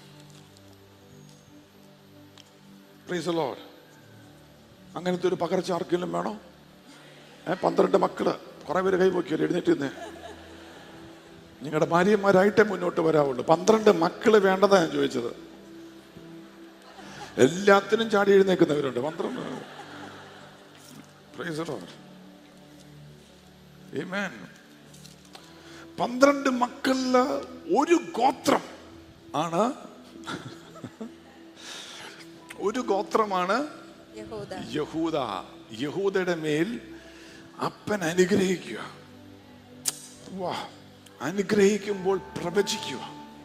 Praise the Lord. അങ്ങനത്തെ ഒരു പകർച്ച ആർക്കെങ്കിലും വേണോ ഏ പന്ത്രണ്ട് മക്കള് കുറെ പേര് കൈ പൊക്കിയല്ലോ എഴുന്നേറ്റ് നിന്നേ നിങ്ങളുടെ ഭാര്യമാരായിട്ടേ മുന്നോട്ട് വരാവുള്ളൂ പന്ത്രണ്ട് മക്കള് വേണ്ടതാ ഞാൻ ചോദിച്ചത് എല്ലാത്തിനും ചാടി എഴുന്നേക്കുന്നവരുണ്ട് പന്ത്രണ്ട് Praise the Lord. Amen. പന്ത്രണ്ട് മക്കളില് ഒരു ഗോത്രം ആണ് ഒരു ഗോത്രമാണ് യഹൂദ യഹൂദ യഹൂദയുടെ മേൽ അപ്പൻ അനുഗ്രഹിക്കുക വാ അനുഗ്രഹിക്കുമ്പോൾ പ്രവചിക്കുക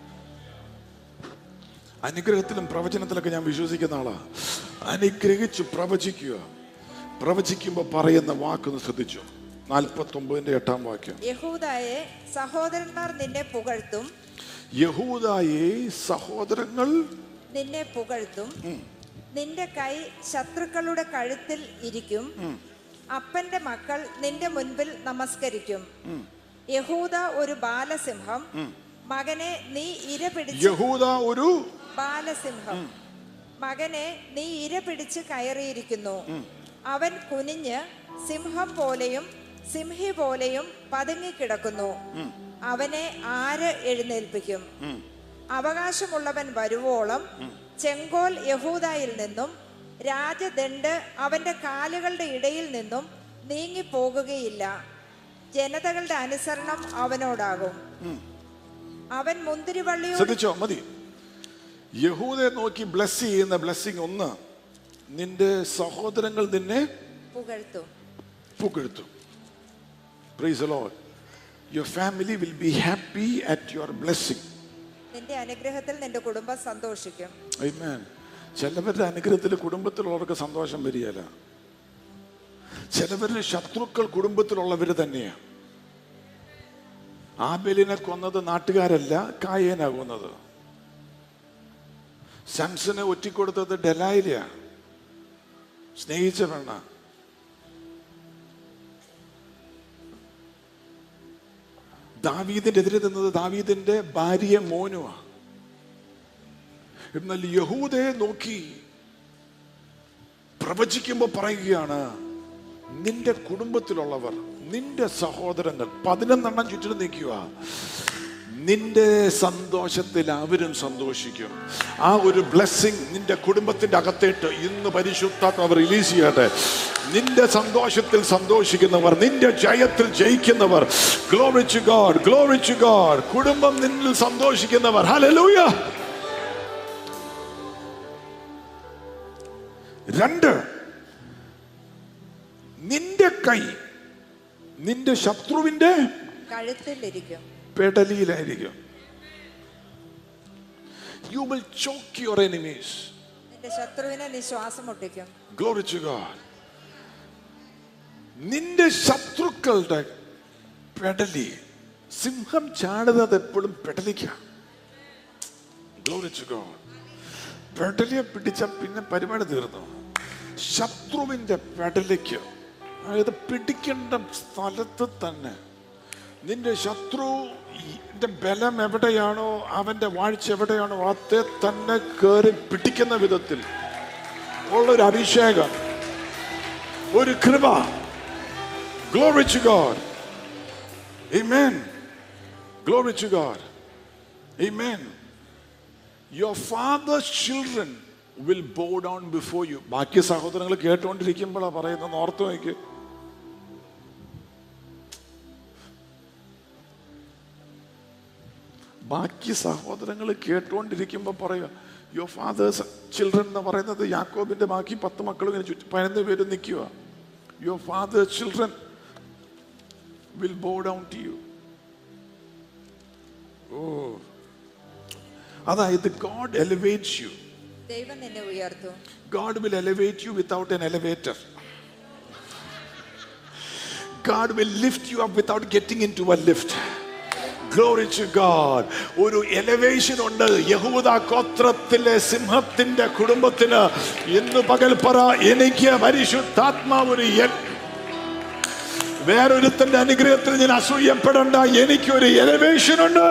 അനുഗ്രഹത്തിലും പ്രവചനത്തിലൊക്കെ ഞാൻ വിശ്വസിക്കുന്ന ആളാ അനുഗ്രഹിച്ച് പ്രവചിക്കുക പ്രവചിക്കുമ്പോൾ പറയുന്ന വാക്കൊന്ന് ശ്രദ്ധിച്ചു നാൽപ്പത്തി ഒമ്പതിന്റെ എട്ടാം വാക്യം യഹൂദായെ സഹോദരന്മാർ നിന്നെ പുകഴ്ത്തും യഹൂദായെ സഹോദരങ്ങൾ നിന്നെ പുകഴ്ത്തും നിന്റെ കൈ ശത്രുക്കളുടെ കഴുത്തിൽ ഇരിക്കും അപ്പന്റെ മക്കൾ നിന്റെ മുൻപിൽ നമസ്കരിക്കും യഹൂദ ഒരു ബാലസിംഹം മകനെ നീ ഇര പിടിച്ച് യഹൂദ ഒരു ബാലസിംഹം മകനെ നീ ഇര പിടിച്ച് കയറിയിരിക്കുന്നു അവൻ കുനിഞ്ഞ് സിംഹം പോലെയും സിംഹി പോലെയും പതുങ്ങിക്കിടക്കുന്നു അവനെ ആര് എഴുന്നേൽപ്പിക്കും അവകാശമുള്ളവൻ വരുവോളം ചെങ്കോൽ യഹൂദായിൽ നിന്നും രാജദണ്ഡ് അവന്റെ കാലുകളുടെ ഇടയിൽ നിന്നും നീങ്ങിപ്പോകുകയില്ല ജനതകളുടെ അനുസരണം അവനോടാകും അവൻ മുന്തിരിവള്ളിയോട് ശ്രദ്ധിച്ചോ മതി യഹൂദയെ നോക്കി ബ്ലസ് ചെയ്യുന്ന ബ്ലെസ്സിങ് ഒന്ന് നിന്റെ സഹോദരങ്ങൾ നിന്നെ പുകഴ്ത്തും പുകഴ്ത്തും praise Lord your family will be happy at your blessing നിന്റെ അനുഗ്രഹത്തിൽ നിന്റെ കുടുംബം സന്തോഷിക്കും Amen. ചിലവരുടെ അനുഗ്രഹത്തിൽ കുടുംബത്തിലുള്ളവർക്ക് സന്തോഷം വരികയില്ല ചിലവരിൽ ശത്രുക്കൾ കുടുംബത്തിലുള്ളവർ തന്നെയാണ് ആബേലിനെ കൊന്നത് നാട്ടുകാരല്ല കായേന കൊന്നത് ശംസനെ ഒറ്റിക്കൊടുത്തത് ഡെലായിലാണ് സ്നേഹിച്ച പെണ്ണ ദാവീദിന്റെ എതിരെ നിന്നത് ദാവീദിന്റെ ഭാര്യ മോനുവാ എന്നാൽ യഹൂദയെ നോക്കി പ്രവചിക്കുമ്പോൾ പറയുകയാണ് നിന്റെ കുടുംബത്തിലുള്ളവർ നിന്റെ സഹോദരങ്ങൾ പതിനൊന്നെണ്ണം ചുറ്റിനും നിൽക്കുക നിന്റെ സന്തോഷത്തിൽ അവരും സന്തോഷിക്കും ആ ഒരു ബ്ലെസ്സിങ് നിന്റെ കുടുംബത്തിന്റെ അകത്തേട്ട് ഇന്ന് പരിശുദ്ധാത്മാവ് റിലീസ് ചെയ്യട്ടെ നിന്റെ സന്തോഷത്തിൽ സന്തോഷിക്കുന്നവർ നിന്റെ ജയത്തിൽ ജയിക്കുന്നവർ ഗ്ലോറിച്ച് ഗോഡ് ഗ്ലോറിച്ച് ഗോഡ് കുടുംബം നിന്നിൽ സന്തോഷിക്കുന്നവർ ഹല്ലേലൂയ രണ്ട് നിന്റെ കൈ നിന്റെ ശത്രുവിന്റെ കഴുത്തിലിരിക്കും പെടലിയിലായിരിക്കും you will choke your enemies നിന്റെ ശത്രുവിനെ നീ ശ്വാസം മുട്ടിക്കും ഗ്ലോറി ടു ഗോഡ് നിന്റെ ശത്രുക്കളുടെ പെടലി സിംഹം ചാടുന്നത് എപ്പോഴും പെടലിക്കാം ഗ്ലോറി ടു ഗോഡ് പെടലിയെ പിടിച്ച പിന്നെ പരിപാടി തീർന്നു ശത്രുവിന്റെ പെടലിക്ക് അതായത് പിടിക്കേണ്ട സ്ഥലത്ത് തന്നെ നിന്റെ ശത്രു ന്റെ ബലം എവിടെയാണോ അവന്റെ വാഴ്ച എവിടെയാണോ അതേ തന്നെ കയറി പിടിക്കുന്ന വിധത്തിൽ ഉള്ളൊരു അഭിഷേകം ഒരു കൃപ Glory to God. Amen. Glory to God. Amen. Your father's children will bow down before you. ബാക്കി സഹോദരങ്ങൾ കേട്ടുകൊണ്ടിരിക്കുമ്പോഴാണ് പറയുന്നത് ഓർത്ത് നോക്ക് ബാക്കി സഹോദരങ്ങൾ കേട്ടുകൊണ്ടിരിക്കുമ്പോൾ പറയുക യുവർ ഫാദേഴ്സ് ചിൽഡ്രൻ എന്ന് പറയുന്നത് യാക്കോബിന്റെ ബാക്കി പത്ത് മക്കളും ഇങ്ങനെ ചുറ്റും പതിനൊന്ന് പേര് നിൽക്കുക your fathers children will bow down to you oh അതായത് ഗോഡ് എലിവേറ്റ്സ് യു ദൈവം നിന്നെ ഉയർത്തും God will elevate you without an elevator. God will lift you up without getting into a lift. Glory to God. ഒരു elevation ഉണ്ട് യഹൂദ ഗോത്രത്തിലെ സിംഹത്തിന്റെ കുടുംബത്തിന് ഇന്ന് പകൽ പറ എനിക്ക് പരിശുദ്ധാത്മാവ് ഒരു എൽ- വേറൊരുത്തന്റെ അനുഗ്രഹത്തിൽ ഞാൻ അസൂയപ്പെടേണ്ട എനിക്കൊരു എലവേഷൻ ഉണ്ട്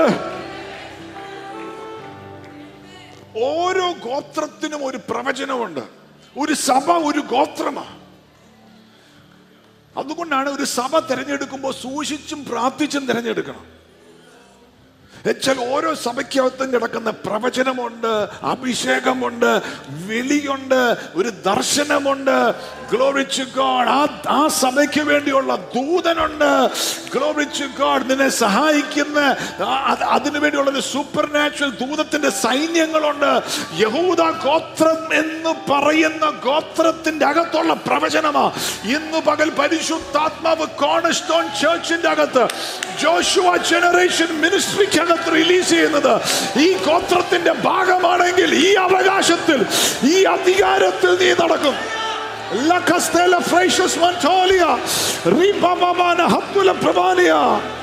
ഓരോ ഗോത്രത്തിനും ഒരു പ്രവചനമുണ്ട് ഒരു സഭ ഒരു ഗോത്രമാണ് അതുകൊണ്ടാണ് ഒരു സഭ തിരഞ്ഞെടുക്കുമ്പോൾ സൂക്ഷിച്ചും പ്രാർത്ഥിച്ചും തിരഞ്ഞെടുക്കണം എന്നുവെച്ചാൽ ഓരോ സഭയ്ക്കകത്തും കിടക്കുന്ന പ്രവചനമുണ്ട് അഭിഷേകമുണ്ട് വിളിയുണ്ട് ഒരു ദർശനമുണ്ട് ഗ്ലോറിച്ച് ഗോഡ് ആ ആ സഭയ്ക്ക് വേണ്ടിയുള്ള ദൂതനുണ്ട് ഗ്ലോറിച്ച് ഗോഡ് നിന്നെ സഹായിക്കുന്ന ആ- അത് അതിനു വേണ്ടിയുള്ള ഒരു സൂപ്പർ നാച്ചുറൽ ദൂതത്തിന്റെ സൈന്യങ്ങളുണ്ട് യഹൂദ ഗോത്രം എന്ന് പറയുന്ന ഗോത്രത്തിന്റെ അകത്തുള്ള പ്രവചനമാ ഇന്ന് പകൽ പരിശുദ്ധാത്മാവ് കോണസ്റ്റോൺ ചേർച്ചിന്റെ അകത്ത് ജോഷുവ ജനറേഷൻ മിനിസ്ട്രിക്കകത്ത് റിലീസ് ചെയ്യുന്നത് ഈ ഗോത്രത്തിന്റെ ഭാഗമാണെങ്കിൽ ഈ അവകാശത്തിൽ ഈ അധികാരത്തിൽ നീ നടക്കും ലക്കസ്തേല ഫ്രൈഷസ് മൻറ്റോലിയ, റീപമമാന ഹത്തുല പ്രമാനിയ.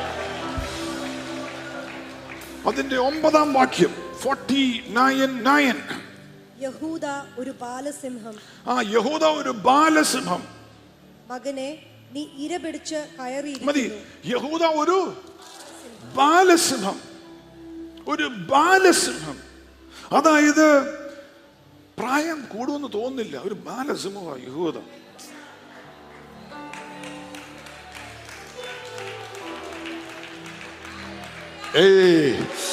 അതിന്റെ ഒമ്പതാം വാക്യം ഫോർട്ടി നയൻ നയൻ യഹൂദ ഒരു ബാലസിംഹം ആ യഹൂദ ഒരു ബാലസിംഹം മകനെ നീ ഇര പിടിച്ച് മതി കയറിയിരിക്കുന്നു യഹൂദ ഒരു ബാലസിംഹം ഒരു ബാലസിംഹം അതായത് പ്രായം കൂടുമെന്ന് തോന്നുന്നില്ല ഒരു ബാലസിംഹമാണ് യഹൂദ ഏയ്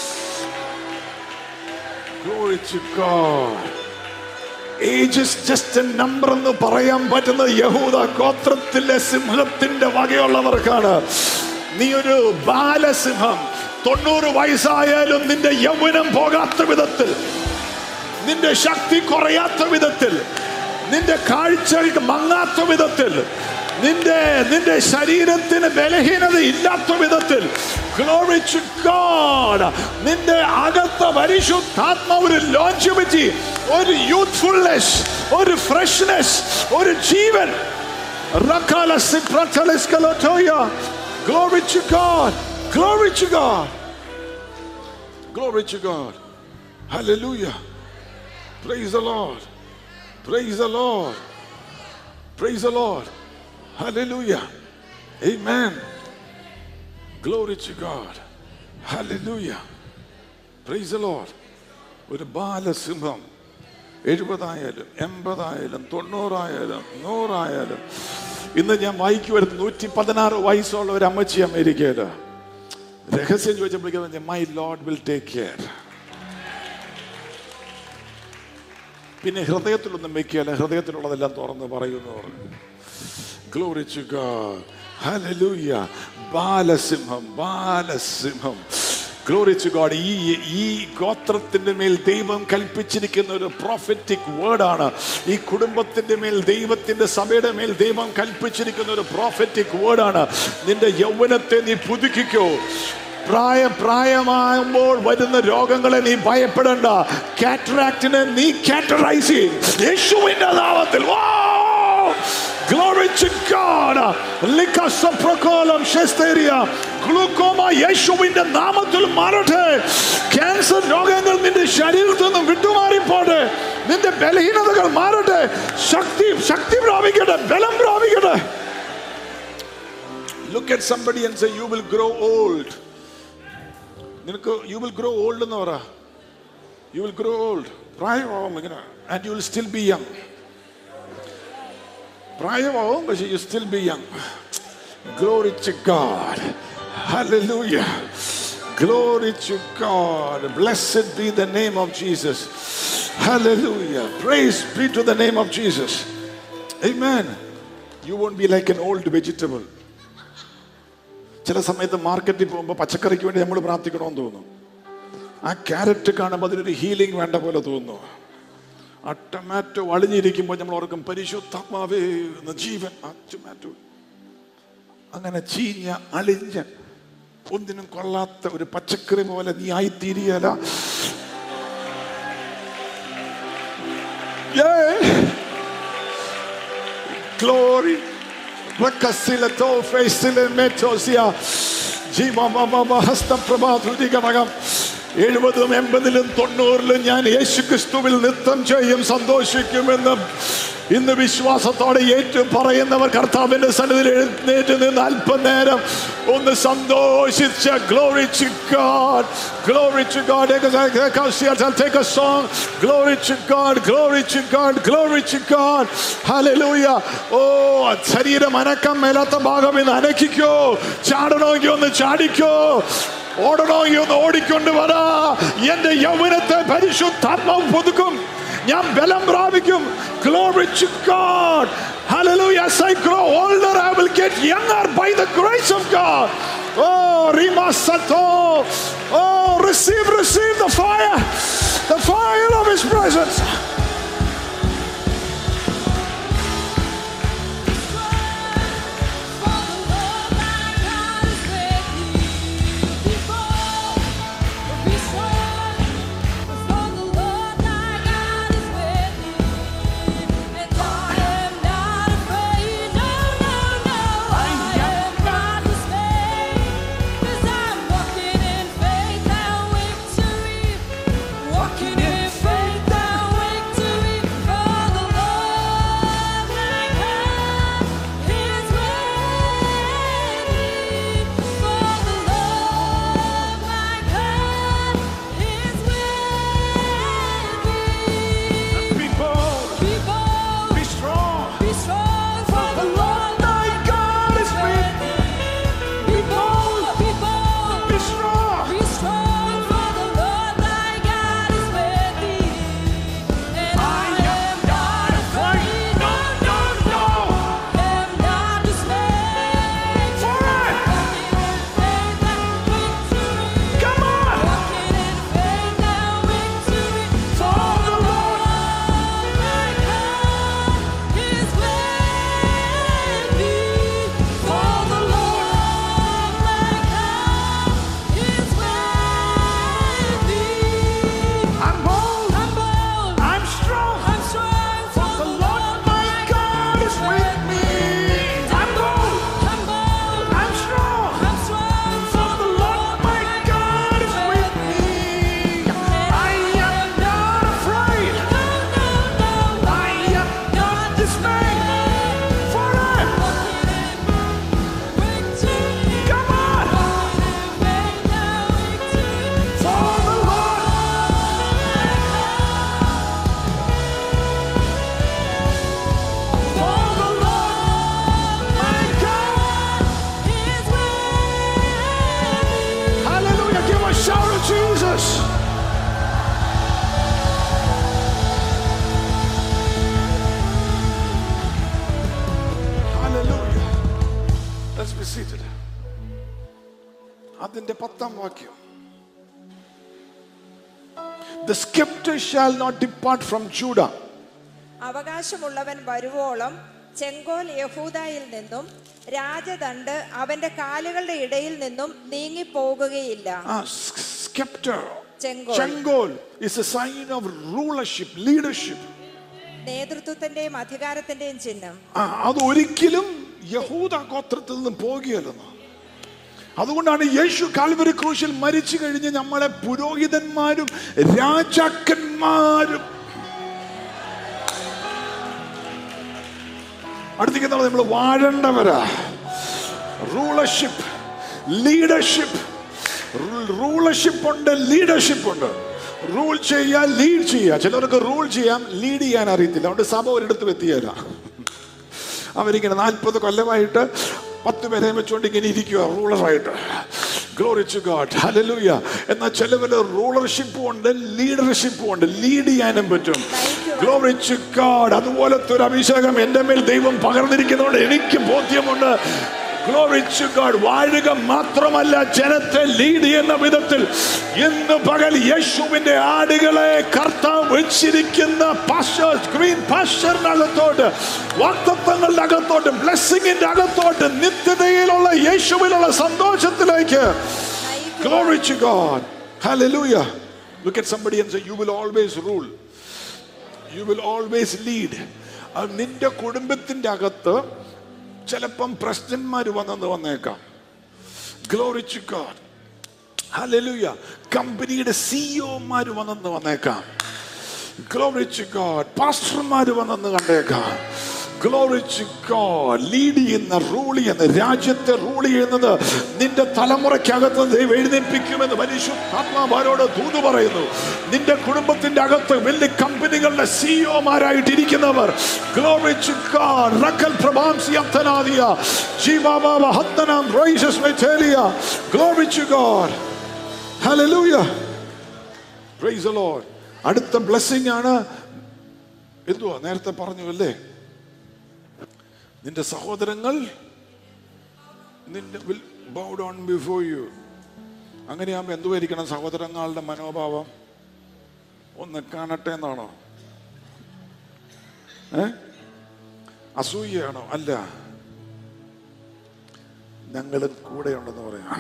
Glory to God. Age is just a number എന്ന് പറയാൻ പറ്റുന്ന യഹൂദ ഗോത്രത്തിലെ സിംഹത്തിന്റെ വകയുള്ളവർക്കാണ് നീ ഒരു ബാലസിംഹം തൊണ്ണൂറ് വയസ്സായാലും നിന്റെ യൗവനം പോകാത്ത വിധത്തിൽ നിന്റെ ശക്തി കുറയാത്ത വിധത്തിൽ നിന്റെ കാഴ്ച മങ്ങാത്ത വിധത്തിൽ നിന്റെ നിന്റെ ശരീരത്തിന് ബലഹീനത ഇല്ലാത്ത വിധത്തിൽ Glory to God. നിന്റെ അകത്ത പരിശുദ്ധാത്മ ഒരു ലോഞ്ചിവിറ്റി ഒരു യൂത്ത്ഫുൾനെസ് ഒരു ഫ്രഷ്നെസ് ഒരു ജീവൻ Rakala Sipratalis Kalatoya. Glory to God. Glory to God. Glory to God. Hallelujah. Praise the Lord. Praise the Lord. Praise the Lord. Hallelujah. Amen. Glory to God. Hallelujah. Praise the Lord. ഒരു ബാലസിംഹം എഴുപതായാലും എൺപതായാലും തൊണ്ണൂറായാലും നൂറായാലും ഇന്ന് ഞാൻ വായിക്കുമായിരുന്നു നൂറ്റി പതിനാറ് വയസ്സുള്ള ഒരു അമ്മച്ചി അമേരിക്കയില് രഹസ്യം ചോദിച്ചപ്പോഴേക്കും my Lord will take care പിന്നെ ഹൃദയത്തിലൊന്നും വെക്കുകയല്ല ഹൃദയത്തിലുള്ളതെല്ലാം തുറന്ന് പറയുന്നു പറഞ്ഞു Glory to God. Hallelujah. ബാലസിംഹം ബാലസിംഹം ഗ്ലോറി ടു ഗോഡ് ഈ ഈ ഗോത്രത്തിന്റെ മേൽ ദൈവം കൽപ്പിച്ചിരിക്കുന്ന ഒരു പ്രോഫറ്റിക് വേർഡാണ് ഈ കുടുംബത്തിന്റെ മേൽ ദൈവത്തിന്റെ സഭയുടെ മേൽ ദൈവം കൽപ്പിച്ചിരിക്കുന്ന ഒരു പ്രോഫറ്റിക് വേർഡാണ് നിന്റെ യൗവനത്തെ നീ പുതുക്കിക്കോ പ്രായം പ്രായമാകുമ്പോൾ വരുന്ന രോഗങ്ങളെ നീ ഭയപ്പെടണ്ട കാറ്ററാക്റ്റിനെ നീ കാറ്ററൈസ് ചെയ്യും യേശുവിന്റെ നാമത്തിൽ Wow! Glory to God. ലിക്കസപ്രകോലം ശസ്തേരിയ ഗ്ലൂക്കോമ യേശുവിന്റെ നാമത്തിൽ മാറട്ടെ ക്യാൻസർ രോഗങ്ങൾ നിന്റെ ശരീരത്തിൽ നിന്നും വിട്ടുമാറിപ്പോട്ടെ നിന്റെ ബലഹീനതകൾ മാറട്ടെ ശക്തി ശക്തി പ്രാപിക്കട്ടെ ബലം പ്രാപിക്കട്ടെ look at somebody and say you will grow old നിനക്ക് യു വിൽ ഗ്രോ ഓൾഡ് എന്ന് പറ യു വിൽ ഗ്രോ ഓൾഡ് പ്രായമാവും ഇങ്ങനെ and you will still be young പ്രായമാവും പക്ഷേ you still be young glory to God hallelujah glory to God blessed be the name of Jesus hallelujah praise be to the name of Jesus amen you won't be like an old vegetable ചില സമയത്ത് മാർക്കറ്റിൽ പോകുമ്പോൾ പച്ചക്കറിക്ക് വേണ്ടി നമ്മൾ പ്രാർത്ഥിക്കണമെന്ന് തോന്നും ആ ക്യാരറ്റ് കാണുമ്പോൾ അതിനൊരു ഹീലിംഗ് വേണ്ട പോലെ തോന്നുന്നു ആ ടൊമാറ്റോ അളിഞ്ഞിരിക്കുമ്പോൾ നമ്മൾ ഓർക്കും പരിശുദ്ധാത്മാവേ എന്ന ജീവൻ ആ ടൊമാറ്റോ അങ്ങനെ ചീഞ്ഞ അളിഞ്ഞ ഒന്നിനും കൊള്ളാത്ത ഒരു പച്ചക്കറി പോലെ നീ ആയിത്തീരിയല ഗ്ലോറി Rakasilato faisile metosia. ജീവഹസ്തപ്രഭാതൃതികടകം എഴുപതും എൺപതിലും തൊണ്ണൂറിലും ഞാൻ യേശു ക്രിസ്തുവിൽ നൃത്തം ചെയ്യും സന്തോഷിക്കുമെന്ന് ഇന്ന് വിശ്വാസത്തോടെ ഏറ്റു പറയുന്നവർ കർത്താവിന്റെ സന്നിധിയിൽ എഴുന്നേറ്റ് നിന്ന് അല്പനേരം ഒന്ന് സന്തോഷിച്ച glory to God glory to God take a song glory to God glory to God glory to God hallelujah ഓ ശരീരം അനക്കം മേലാത്ത ഭാഗം ഇന്ന് അനക്കിക്കോ ചാടണമെങ്കിൽ ഒന്ന് ചാടിക്കോ ഓടണമെങ്കിൽ ഒന്ന് ഓടിക്കൊണ്ട് വരാ എന്റെ യൗവനത്തെ പരിശുദ്ധാത്മാവ് പുതുക്കും ഞാൻ ബലം പ്രാപിക്കും glory to God hallelujah as I grow older I will get younger by the grace of God oh rimasato oh receive receive the fire the fire of his presence Walking in faith and seated. അതിന്റെ പത്താം വാക്യം The scepter shall not depart from Judah. അവകാശമുള്ളവൻ വരുവോളം ചെങ്കോൽ യഹൂദയിൽ നിന്നും രാജദണ്ഡ് അവന്റെ കാലുകളുടെ ഇടയിൽ നിന്നും നീങ്ങിപ്പോകുകയില്ല Ah, s- scepter. ചെങ്കോൽ Changol is a sign of rulership, leadership. നേതൃത്വത്തിന്റെയും അധികാരത്തിന്റെയും ചിഹ്നം ആ, അത് ഒരിക്കലും യഹൂദ ഗോത്രത്തിൽ നിന്ന് പോകുകയല്ലെന്ന് അതുകൊണ്ടാണ് യേശു കാൽവരി ക്രൂശിൽ മരിച്ചു കഴിഞ്ഞ് നമ്മളെ പുരോഹിതന്മാരും രാജാക്കന്മാരും അടുത്തേക്ക് നമ്മൾ വാഴേണ്ടവരാ റൂളർഷിപ്പ് ലീഡർഷിപ്പ് റൂളർഷിപ്പ് ഉണ്ട് ലീഡർഷിപ്പ് ഉണ്ട് റൂൾ ചെയ്യുക ലീഡ് ചെയ്യുക ചിലർക്ക് റൂൾ ചെയ്യാം ലീഡ് ചെയ്യാൻ അറിയത്തില്ല അതുകൊണ്ട് സഭ ഒരിടത്ത് എത്തിയല്ല അവരിങ്ങനെ നാൽപ്പത് കൊല്ലമായിട്ട് പത്ത് പേരെ വെച്ചുകൊണ്ട് ഇങ്ങനെ ഇരിക്കുക റൂളറായിട്ട് ഗ്ലോറിച്ച് ഗാഡ് ഹലലൂയ എന്നാൽ ചിലവര് റൂളർഷിപ്പും ഉണ്ട് ലീഡർഷിപ്പും ഉണ്ട് ലീഡ് ചെയ്യാനും പറ്റും ഗ്ലോറിച്ച് ഗാഡ് അതുപോലത്തെ ഒരു അഭിഷേകം എൻ്റെ മേൽ ദൈവം പകർന്നിരിക്കുന്നതുകൊണ്ട് എനിക്ക് ബോധ്യമുണ്ട് ഗ്ലോറിച്ച് ഗാഡ് വാഴുക മാത്രമല്ല ജനത്തെ ലീഡ് ചെയ്യുന്ന വിധത്തിൽ ഇന്ന് പകൽ യേശുവിന്റെ ആടുകളെ കർത്താവ് വെച്ചിരിക്കുന്ന പാസ്റ്റേഴ്സ് ഗ്രീൻ പാസ്റ്ററിനകത്തോട്ട് വാക്തത്വങ്ങളുടെ അകത്തോട്ട് ബ്ലെസ്സിങ്ങിന്റെ അകത്തോട്ട് നിത്യതയിലുള്ള യേശുവിലുള്ള സന്തോഷത്തിലേക്ക് Glory to God. Hallelujah. Look at somebody and say, You will always rule. You will always lead. അത് നിന്റെ കുടുംബത്തിന്റെ അകത്ത് ചിലപ്പം പ്രസിഡന്റ്മാർ വന്നെന്ന് വന്നേക്കാം ഗ്ലോറിച്ച് ഗോഡ് ഹല്ലേലൂയ കമ്പനിയുടെ സിഇഒമാർ വന്നെന്ന് വന്നേക്കാം ഗ്ലോറിച്ച് ഗോഡ് പാസ്റ്റർമാർ വന്നെന്ന് കണ്ടേക്കാം ഗ്ലോറിച്ച് ഗോഡ് ലീഡ് ചെയ്യുന്ന റൂൾ ചെയ്യുന്ന രാജ്യത്തെ റൂൾ ചെയ്യുന്നത് നിന്റെ തലമുറയ്ക്കകത്ത് ദൈവം എഴുന്നേൽപ്പിക്കുമെന്ന് പരിശുദ്ധാത്മാവാരോട് ദൂത് പറയുന്നു നിന്റെ കുടുംബത്തിന്റെ അകത്ത് വലിയ കമ്പനികളുടെ സിഇഒമാരായിട്ട് ഇരിക്കുന്നവർ ഗ്ലോറിച്ച് ഗോഡ് റക്കൽ പ്രഭാംസി അത്തനാദിയ ജീവാബാബ ഹത്തനാം റൈസസ് മെറ്റേലിയ glory to God hallelujah praise the Lord അടുത്ത ബ്ലെസ്സിംഗ് ആണ് എന്തുവാ നേരത്തെ പറഞ്ഞു അല്ലേ നിന്റെ സഹോദരങ്ങൾ നിന്റെ വിൽ bow down before you അങ്ങനെയാകുമ്പോ എന്തുവായിരിക്കണം സഹോദരങ്ങളുടെ മനോഭാവം ഒന്ന് കാണട്ടെ എന്നാണോ ഏ അസൂയയാണോ അല്ല ഞങ്ങളും കൂടെ ഉണ്ടെന്ന് പറയാം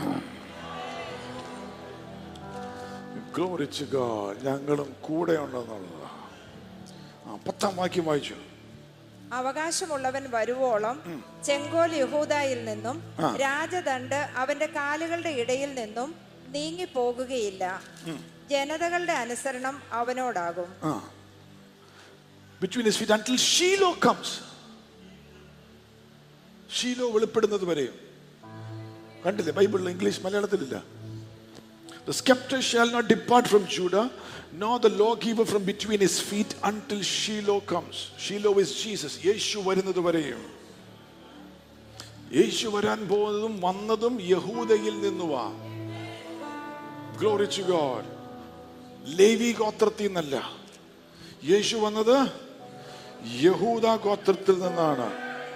ഗ്ലോറിച്ച് ഗോഡ് ഞങ്ങളും കൂടെ ഉണ്ടെന്നുള്ളതാ ആ പത്താം വാക്യം വായിച്ചു അവകാശമുള്ളവൻ വരുവോളം ചെങ്കോൽ യഹൂദയിൽ നിന്നും രാജദണ്ഡ് അവന്റെ കാലുകളുടെ ഇടയിൽ നിന്നും നീങ്ങിപ്പോകുകയില്ല ജനതകളുടെ അനുസരണം അവനോടാകും ആ between his feet until Shiloh comes Shiloh വെളിപ്പെടുന്നത് വരെയും കണ്ടില്ലേ ബൈബിളിൽ ഇംഗ്ലീഷ് മലയാളത്തിലില്ല The scepter shall not depart from Judah, nor the lawgiver from between his feet until Shiloh comes. Shiloh is Jesus. യേശു വരുന്നത് വരെയും യേശു വരാൻ പോകുന്നതും വന്നതും യഹൂദയിൽ നിന്നുവാ ഗ്ലോറി ടു ഗോഡ് ലേവി ഗോത്രത്തിൽ നിന്നല്ല യേശു വന്നത് യഹൂദ ഗോത്രത്തിൽ നിന്നാണ്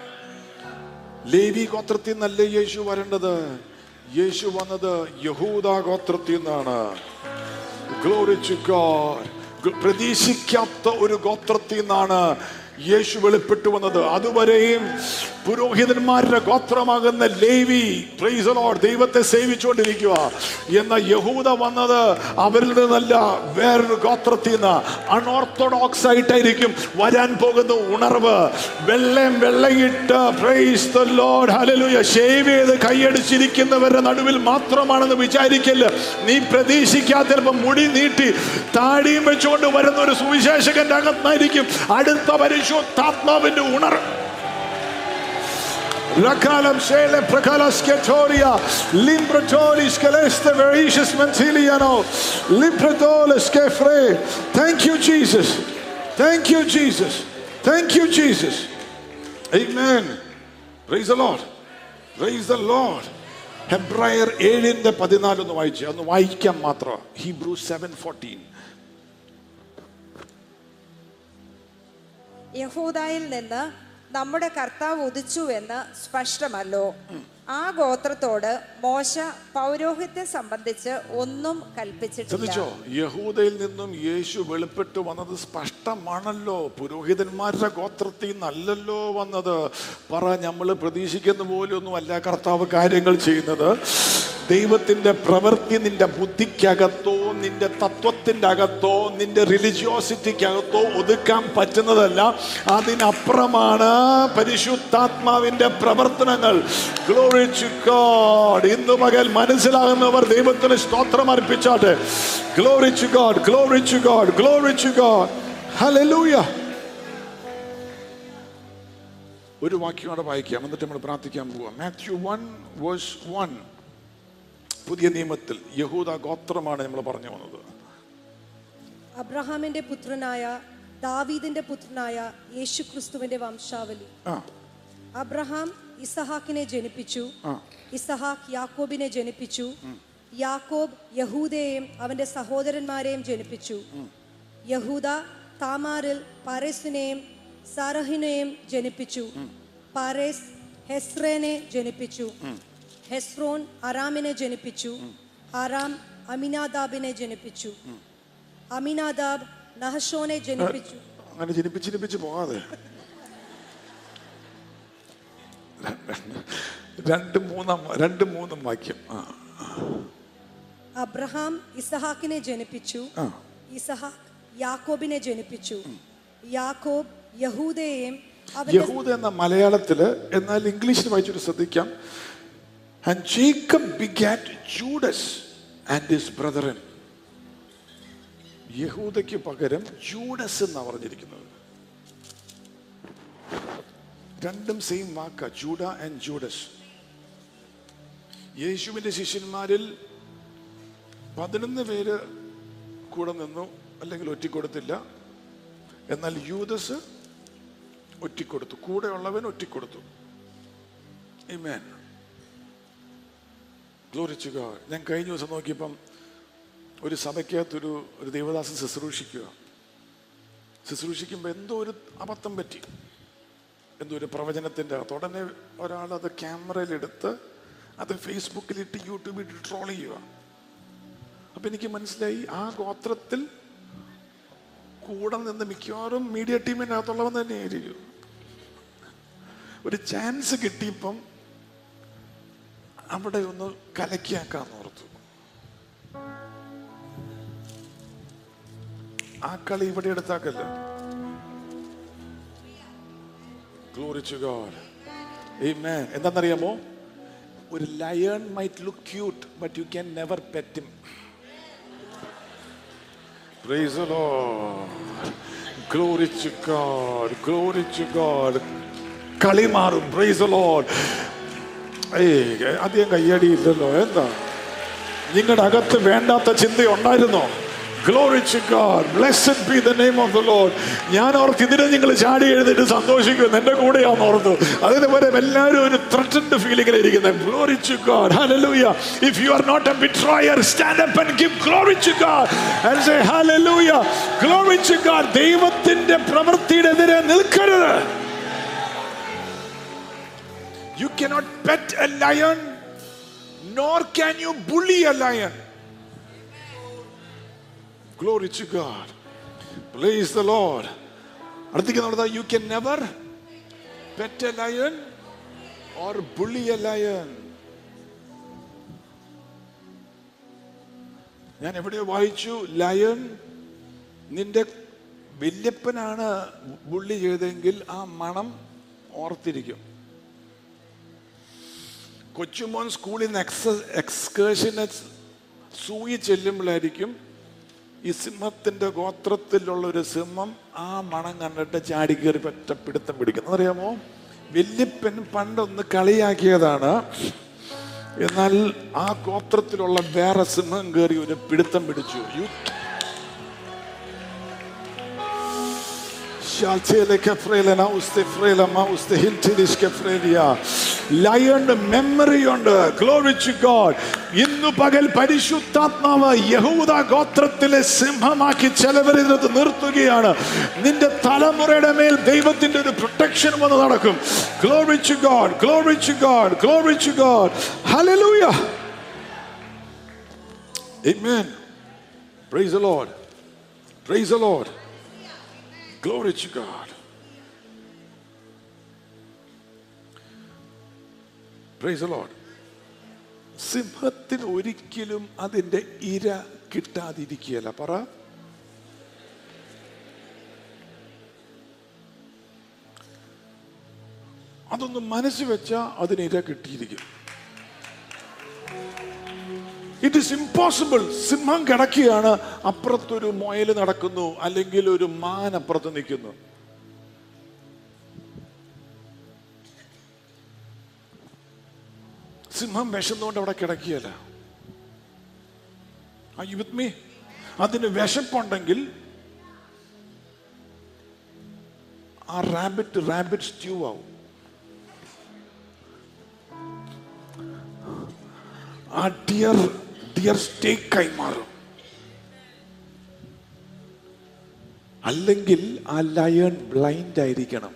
ലേവി ഗോത്രത്തിൽ നിന്നല്ലേ യേശു വരേണ്ടത് യേശു വന്നത് യഹൂദ ഗോത്രത്തിൽ നിന്നാണ് Glory to God. ഗ- പ്രതീക്ഷിക്കാത്ത ഒരു ഗോത്രത്തിൽ നിന്നാണ് യേശു വെളിപ്പെട്ടു വന്നത് അതുവരെയും പുരോഹിതന്മാരുടെ ഗോത്രമാകുന്ന ലേവി praise the Lord, ദൈവത്തെ സേവിച്ചുകൊണ്ടിരിക്കുക എന്ന യഹൂദ വന്നത് അവരിൽ നിന്നല്ല വേറൊരു ഗോത്രത്തിൽ നിന്ന് അൺഓർത്തഡോക്സ് ആയിട്ടായിരിക്കും വരാൻ പോകുന്ന ഉണർവ് വെള്ളം വെള്ളയിട്ട് praise the Lord hallelujah shave ചെയ്ത് കൈയടിച്ചിരിക്കുന്നവരുടെ നടുവിൽ മാത്രമാണെന്ന് വിചാരിക്കല്ല നീ പ്രതീക്ഷിക്കാത്ത ചിലപ്പോൾ മുടി നീട്ടി താടിയും വെച്ചുകൊണ്ട് വരുന്ന ഒരു സുവിശേഷകന്റെ അകത്തായിരിക്കും അടുത്ത പരിശുദ്ധാത്മാവിന്റെ ഉണർവ് Rakalam shele prakalas ketoria, limbratolis celeste vericius mentiliano, limbratolis kefre. Thank you, Jesus. Thank you, Jesus. Thank you, Jesus. Amen. Praise the Lord. Praise the Lord. ഹെബ്രായർ ഏഴിന്റെ പതിനാലൊന്ന് വായിച്ചു ഒന്ന് വായിക്കാൻ മാത്രം ഹീബ്രൂ സെവൻ ഫോർട്ടീൻ യഹൂദയിൽ നിന്ന് നമ്മുടെ കർത്താവ് ഉദിച്ചു എന്ന് സ്പഷ്ടമല്ലോ ആ ഗോത്രത്തോട് മോശ പൗരോഹിത്യം സംബന്ധിച്ച് ഒന്നും കൽപ്പിച്ചിട്ടില്ല ശ്രദ്ധിച്ചോ യഹൂദയിൽ നിന്നും യേശു വെളിപ്പെട്ട് വന്നത് സ്പഷ്ടമാണല്ലോ പുരോഹിതന്മാരുടെ ഗോത്രത്തിൽ നിന്നല്ലല്ലോ വന്നത് പറ നമ്മൾ പ്രതീക്ഷിക്കുന്ന പോലെ ഒന്നും അല്ല കർത്താവ് കാര്യങ്ങൾ ചെയ്യുന്നത് ദൈവത്തിന്റെ പ്രവൃത്തി നിന്റെ ബുദ്ധിക്കകത്തോ നിന്റെ തത്വത്തിന്റെ അകത്തോ നിന്റെ റിലിജിയോസിറ്റിക്കകത്തോ ഒതുക്കാൻ പറ്റുന്നതല്ല അതിനപ്പുറമാണ് പരിശുദ്ധാത്മാവിന്റെ പ്രവർത്തനങ്ങൾ Glory to God. ഇന്ന് പകൽ മനസ്സിലാകുന്നവർ ദൈവത്തിന് സ്തോത്രം അർപ്പിച്ചാട്ടെ glory to God glory to God glory to God hallelujah ഒരു വാക്യം കൂടെ വായിക്കാം എന്നിട്ട് നമ്മൾ പ്രാർത്ഥിക്കാൻ പോവാം മാത്യു വൺ വേഴ്സ് വൺ പുതിയ നിയമത്തിൽ യഹൂദ ഗോത്രമാണ് നമ്മൾ പറഞ്ഞു വന്നത് അബ്രഹാമിന്റെ പുത്രനായ ദാവീദിന്റെ പുത്രനായ യേശു ക്രിസ്തുവിന്റെ വംശാവലി ആ അബ്രഹാം ഇസഹാക്കിനെ ജനിപ്പിച്ചു ഇസഹാക്ക് യാക്കോബിനെ ജനിപ്പിച്ചു യാക്കോബ് യഹൂദയെയും അവന്റെ സഹോദരന്മാരെയും ജനിപ്പിച്ചു യഹൂദ താമാറിൽ പരേസിനെയും സാറഹിനെയും ജനിപ്പിച്ചു പരേസ് ഹെസ്രേനെ ജനിപ്പിച്ചു ഹെസ്രോൻ അറാമിനെ ജനിപ്പിച്ചു അറാം അമിനാദാബിനെ ജനിപ്പിച്ചു അമിനാദാബ് നഹശോനെ ജനിപ്പിച്ചു അങ്ങനെ ജനിപ്പിച്ച് ജനിപ്പിച്ച് പോകാതെ രണ്ട് മൂന്നാം രണ്ട് മൂന്നും വാക്യം ആ അബ്രഹാം ഇസഹാക്കിനെ ജനിപ്പിച്ചു ആ. ഇസഹാക്ക് യാക്കോബിനെ ജനിപ്പിച്ചു യാക്കോബ് യഹൂദയെയും അവന്റെ യഹൂദ എന്ന മലയാളത്തില് എന്നാൽ ഇംഗ്ലീഷിൽ വായിച്ചൊരു ശ്രദ്ധിക്കാം and Jacob begat Judas and his brethren യഹൂദയ്ക്ക് പകരം ജൂഡസ് എന്നാ പറഞ്ഞിരിക്കുന്നത് രണ്ടും സെയിം വാക്ക ജൂഡ ആൻഡ് ജൂഡസ് യേശുവിന്റെ ശിഷ്യന്മാരിൽ പതിനൊന്ന് പേര് കൂടെ നിന്നു അല്ലെങ്കിൽ ഒറ്റിക്കൊടുത്തില്ല എന്നാൽ യൂദസ് ഒറ്റിക്കൊടുത്തു കൂടെയുള്ളവൻ ഒറ്റിക്കൊടുത്തു Amen. Glory to God. ഞാൻ കഴിഞ്ഞ ദിവസം നോക്കിയപ്പം ഒരു സഭയ്ക്കകത്തൊരു ഒരു ദേവദാസൻ ശുശ്രൂഷിക്കുക ശുശ്രൂഷിക്കുമ്പോൾ എന്തോ ഒരു അബദ്ധം പറ്റി എന്തോ ഒരു പ്രവചനത്തിൻ്റെ അകത്ത് ഉടനെ ഒരാൾ അത് ക്യാമറയിലെടുത്ത് അത് ഫേസ്ബുക്കിലിട്ട് യൂട്യൂബിൽ ട്രോൾ ചെയ്യുക അപ്പം എനിക്ക് മനസ്സിലായി ആ ഗോത്രത്തിൽ കൂടെ നിന്ന് മിക്കവാറും മീഡിയ ടീമിനകത്തുള്ളവൻ തന്നെയായിരിക്കും ഒരു ചാൻസ് കിട്ടിയപ്പം അവിടെ ഒന്ന് കലക്കിയാക്കാന്ന് ഓർത്തു ആ കളി ഇവിടെ എടുത്താക്കല്ല Glory to God. Amen. എന്താണെന്നറിയാമോ ഒരു lion might look cute but you can never pet him Praise the Lord. Glory to God. Glory to God. കളി മാറും പ്രൈസ് ലോഡ് ഏയ് അധികം കയ്യടി ഇല്ലല്ലോ എന്താ നിങ്ങളുടെ അകത്ത് വേണ്ടാത്ത ചിന്ത ഉണ്ടായിരുന്നോ glory to God blessed be the name of the Lord ഞാൻ ഓർത്ത് ഇതിനെ നിങ്ങൾ ചാടി എഴുതിട്ട് സന്തോഷിക്കുന്നു എൻ്റെ കൂടെയാന്ന് ഓർത്തു അതിന് പകരം എല്ലാവരും ഒരു ത്രട്ടൻഡ് ഫീലിംഗിൽ ഇരിക്കുന്നത് glory to God hallelujah if you are not a betrayer stand up and give glory to God and say hallelujah glory to God ദൈവത്തിന്റെ പ്രവൃത്തിയുടെ എതിരെ നിൽക്കരുത് You cannot pet a lion, nor can you bully a lion. Glory to God. Praise the Lord. അടുത്തേക്ക് നടത്താ you can never pet a lion or bully a lion ഞാൻ എവിടെയോ വായിച്ചു lion നിന്റെ വല്യപ്പനാണ് ബുള്ളി ചെയ്തെങ്കിൽ ആ മണം ഓർത്തിരിക്കും കൊച്ചുമോൻ സ്കൂളിൽ നിന്ന് എക്സ എക്സ്കേഷന് സൂയി ചെല്ലുമ്പോഴായിരിക്കും ഈ സിംഹത്തിന്റെ ഗോത്രത്തിലുള്ള ഒരു സിംഹം ആ മണം കണ്ടിട്ട് ചാടിക്കേറി പറ്റ പിടുത്തം പിടിക്കുന്നത് അറിയാമോ വല്യപ്പൻ പണ്ടൊന്ന് കളിയാക്കിയതാണ് എന്നാൽ ആ ഗോത്രത്തിലുള്ള വേറെ സിംഹം കയറി ഒരു പിടുത്തം പിടിച്ചു you Shaltele kefrele nauste frele mauste hiltilis kefrelia. Lion's memory ഉണ്ട് ഗ്ലോറി ടു ഗോഡ് ഇന്ന് പകൽ പരിശുദ്ധാത്മാവ് യഹൂദ ഗോത്രത്തിലെ സിംഹമാക്കി ചിലവരിത് നിർത്തുകയാണ് നിന്റെ തലമുറയുടെ മേൽ ദൈവത്തിന്റെ ഒരു പ്രൊട്ടക്ഷൻ വന്ന് നടക്കും glory to God glory to God glory to God hallelujah Amen. Praise the Lord. Praise the Lord. Glory to God. Praise the Lord. സിംഹത്തിന് ഒരിക്കലും അതിന്റെ ഇര കിട്ടാതിരിക്കുകയല്ല പറ അതൊന്ന് മനസ്സ് വെച്ചാ അതിന് ഇര കിട്ടിയിരിക്കും ഇറ്റ് ഇസ് ഇമ്പോസിബിൾ സിംഹം കിടക്കുകയാണ് അപ്പുറത്തൊരു മുയൽ നടക്കുന്നു അല്ലെങ്കിൽ ഒരു മാൻ അപ്പുറത്ത് നിൽക്കുന്നു സിംഹം വിശന്നുകൊണ്ട് അവിടെ കിടക്കുകയല്ല വിത്ത് മീ അതിന് വിശപ്പുണ്ടെങ്കിൽ ആ റാബിറ്റ് റാബിറ്റ് സ്റ്റ്യൂ ആവും ആ ഡിയർ ഡിയർ സ്റ്റേക്കായി മാറും അല്ലെങ്കിൽ ആ ലയൺ ബ്ലൈൻഡ് ആയിരിക്കണം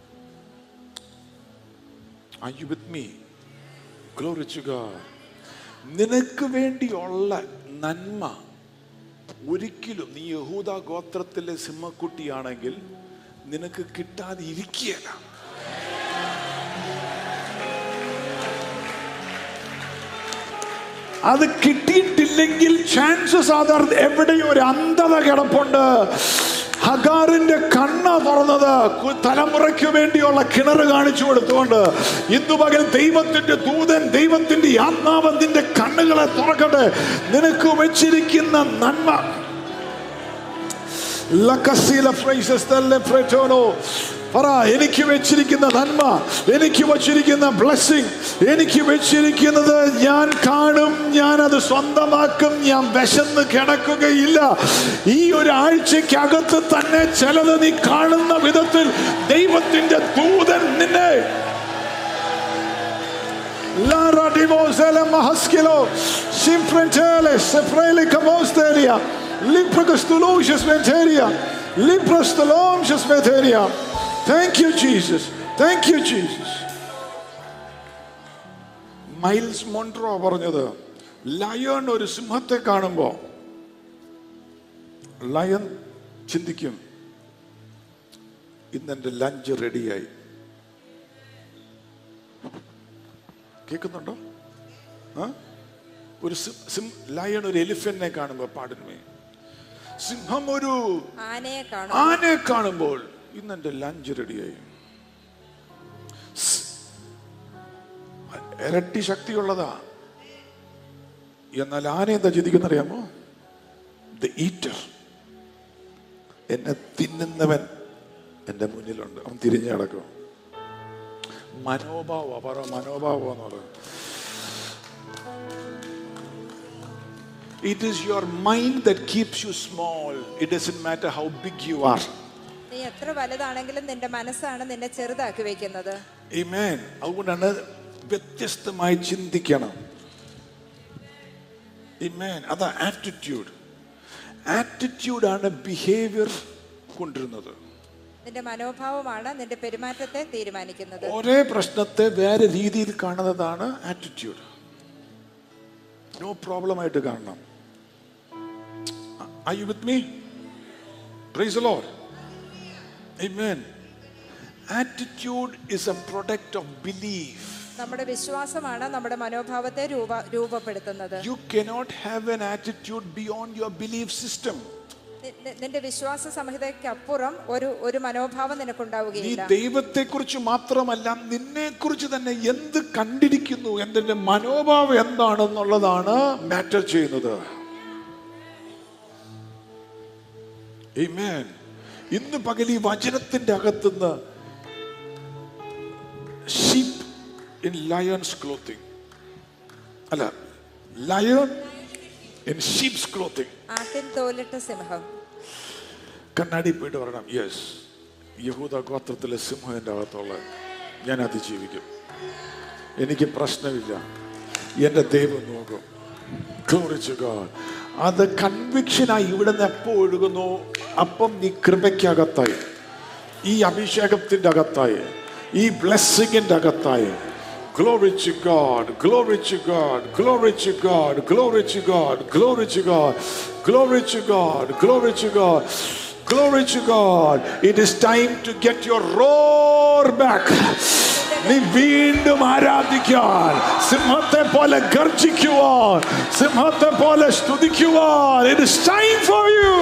Are you with me? Glory to God. നിനക്ക് വേണ്ടിയുള്ള നന്മ ഒരിക്കലും നീ യഹൂദ ഗോത്രത്തിലെ സിംഹക്കുട്ടിയാണെങ്കിൽ നിനക്ക് കിട്ടാതെ ഇരിക്കുകയല്ല അത് കിട്ടിയിട്ടില്ലെങ്കിൽ ചാൻസസ് അത് എവിടെയോ ഒരു അന്ധത കിടപ്പുണ്ട് ഹഗാറിന്റെ കണ്ണ തുറന്നത് കു- തലമുറയ്ക്ക് വേണ്ടിയുള്ള കിണർ കാണിച്ചു കൊടുത്തുകൊണ്ട് ഇന്നു പകൽ ദൈവത്തിന്റെ ദൂതൻ ദൈവത്തിന്റെ ആത്മാവ് നിന്റെ കണ്ണുകളെ തുറക്കട്ടെ നിനക്ക് വെച്ചിരിക്കുന്ന നന്മ ലക്കസീല phrases തന്നെ ഫ്രെറ്റോനോ. പറ എനിക്ക് വെച്ചിരിക്കുന്ന നന്മ എനിക്ക് വെച്ചിരിക്കുന്ന ബ്ലെസ്സിങ് എനിക്ക് വെച്ചിരിക്കുന്നത് ഞാൻ കാണും ഞാൻ അത് സ്വന്തമാക്കും ഞാൻ വിശന്ന് കിടക്കുകയില്ല ഈ ഒരു ആഴ്ചക്കകത്ത് തന്നെ ചിലത് നീ കാണുന്ന വിധത്തിൽ ദൈവത്തിന്റെ ദൂതൻ നിന്നെ Lara dimosele mahaskilo, simfrentele, sefrele camosteria, limprocastulocious venteria, limprostolomcious venteria. Thank you, Jesus. Thank you, Jesus. Myles Munroe പറഞ്ഞത് ലയൺ ഒരു സിംഹത്തെ കാണുമ്പോ ലയൺ ചിന്തിക്കും ഇന്നെന്റെ ലഞ്ച് റെഡിയായി കേൾക്കുന്നുണ്ടോ ആ? ഒരു സിം- സിം- ലയൺ ഒരു എലിഫന്റിനെ കാണുമ്പോൾ പാടുന്നേ സിംഹം ഒരു ആനയെ കാണും ആനയെ കാണുമ്പോൾ ഇന്ന് എന്റെ ലഞ്ച് റെഡിയായി സ്- ഇരട്ടി ശക്തിയുള്ളതാ എന്നാൽ ആന എന്താ ചിന്തിക്കുന്ന അറിയാമോ ദ ഈറ്റർ എന്നെ തിന്നുന്നവൻ എന്റെ മുന്നിലുണ്ട് അവൻ തിരിഞ്ഞു കിടക്കും മനോഭാവ പറ മനോഭാവം എന്ന് പറയുന്നത് It is your mind that keeps you small. It doesn't matter how big you are. നീ എത്ര വലുതാണെങ്കിലും നിന്റെ മനസ്സാണ് നിന്നെ ചെറുതാക്കി വെക്കുന്നത് Amen. അതുകൊണ്ടാണ് വ്യത്യസ്തമായി ചിന്തിക്കണം Amen. അതാ ആറ്റിറ്റ്യൂഡ് ആറ്റിറ്റ്യൂഡാണ് ബിഹേവിയർ കൊണ്ടിരുന്നത് നിന്റെ മനോഭാവമാണ് നിന്റെ പെരുമാറ്റത്തെ തീരുമാനിക്കുന്നത് ഒരേ പ്രശ്നത്തെ വേറെ രീതിയിൽ കാണുന്നതാണ് ആറ്റിറ്റ്യൂഡ് നോ പ്രോബ്ലം ആയിട്ട് കാണണം Are you with me? Praise the Lord. Amen. Attitude is a product of belief. നമ്മുടെ വിശ്വാസമാണ് നമ്മുടെ മനോഭാവത്തെ രൂപ രൂപപ്പെടുത്തുന്നത് You cannot have an attitude beyond your belief system. നി- നി- നിന്റെ വിശ്വാസ സംഹിതയ്ക്കപ്പുറം ഒരു ഒരു മനോഭാവം നീ നിനക്കുണ്ടാവുകയില്ല ദൈവത്തെക്കുറിച്ച് മാത്രമല്ല നിന്നെക്കുറിച്ച് തന്നെ എന്ത് കണ്ടിരിക്കുന്നു എന്തിന്റെ മനോഭാവം എന്താണെന്നുള്ളതാണ് മാറ്റർ ചെയ്യുന്നത് Amen. ഇന്ന് പകൽ ഈ വചനത്തിന്റെ അകത്തുനിന്ന് ഷീപ്പ് ഇൻ ലയൺസ് ക്ലോത്തിങ് അല്ല ലയൺ ഇൻ ഷീപ്സ് ക്ലോത്തിങ് ആട്ടിൻ തോലിട്ട സിംഹം കണ്ണാടി പോയിട്ട് പറയണം യെസ് യഹൂദ ഗോത്രത്തിലെ സിംഹം എൻ്റെ അകത്തുള്ള ഞാൻ അതിജീവിക്കും എനിക്ക് പ്രശ്നമില്ല എൻ്റെ ദൈവം നോക്കും Glory to God. അത് കൺവിക്ഷനായി ഇവിടെ നിന്ന് എപ്പോ ഒഴുകുന്നു അപ്പം നീ കൃപയ്ക്കകത്തായി ഈ അഭിഷേകത്തിന്റെ അകത്തായി ഈ ബ്ലെസ്സിങ്ങിന്റെ അകത്തായി Glory to God, glory to God, glory to God, glory to God, glory to God, glory to God, glory to God, glory to God. It is time to get your roar back. നീ വീണ്ടും ആരാധിക്കാൻ സിംഹത്തെ പോലെ ഗർജിക്കുവാൻ സിംഹത്തെ പോലെ സ്തുതിക്കുവാൻ it is time for you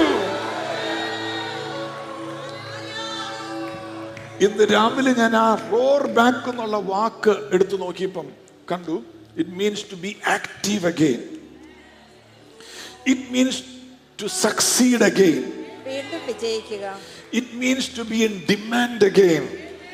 ഇന്ന് രാവിലെ ഞാൻ ആ റോർ ബാക്ക് എന്നുള്ള വാക്ക് എടുത്തു നോക്കിയപ്പം കണ്ടു it means to be active again it means to succeed again വീണ്ടും വിജയിക്കുക it means to be in demand again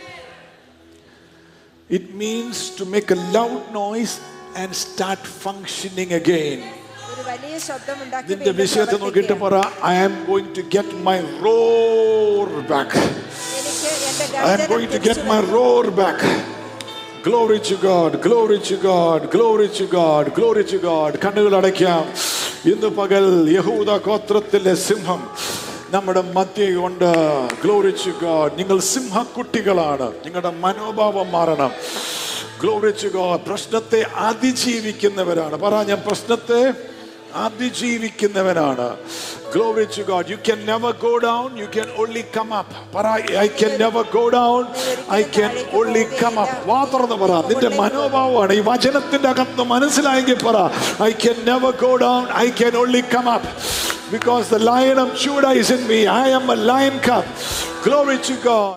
it means to make a loud noise and start functioning again ഒരു വലിയ ശബ്ദം ഉണ്ടാക്കി നിന്റെ വീണ്ടും വിഷയത്തെ നോക്കിയിട്ട് പ്രവർത്തിക്കുക. പറ I am going to get my roar back എനിക്ക് എന്റെ I am ഗർജനം going to get തിരിച്ചു my വരണം. roar back. Glory to God, glory to God, glory to God, glory to God. കണ്ണുകൾ അടയ്ക്കാം ഇന്ന് പകൽ യഹൂദ ഗോത്രത്തിലെ സിംഹം നമ്മുടെ മധ്യയുണ്ട് ഗ്ലോറി ടു ഗോഡ് നിങ്ങൾ സിംഹക്കുട്ടികളാണ് നിങ്ങളുടെ മനോഭാവം മാറണം ഗ്ലോറി ടു ഗോഡ് പ്രശ്നത്തെ അതിജീവിക്കുന്നവരാണ് പറ ഞാൻ പ്രശ്നത്തെ അതിജീവിക്കുന്നവനാണ് glory to God you can never go down you can only come up പറ I can never go down I can only come up വാ തുറന്ന് പറ നിന്റെ മനോഭാവമാണ് ഈ വചനത്തിന്റെ അകത്ത് മനസ്സിലായെങ്കിൽ പറ I can never go down I can only come up because the lion of Judah is in me. I am a lion cub. Glory to God.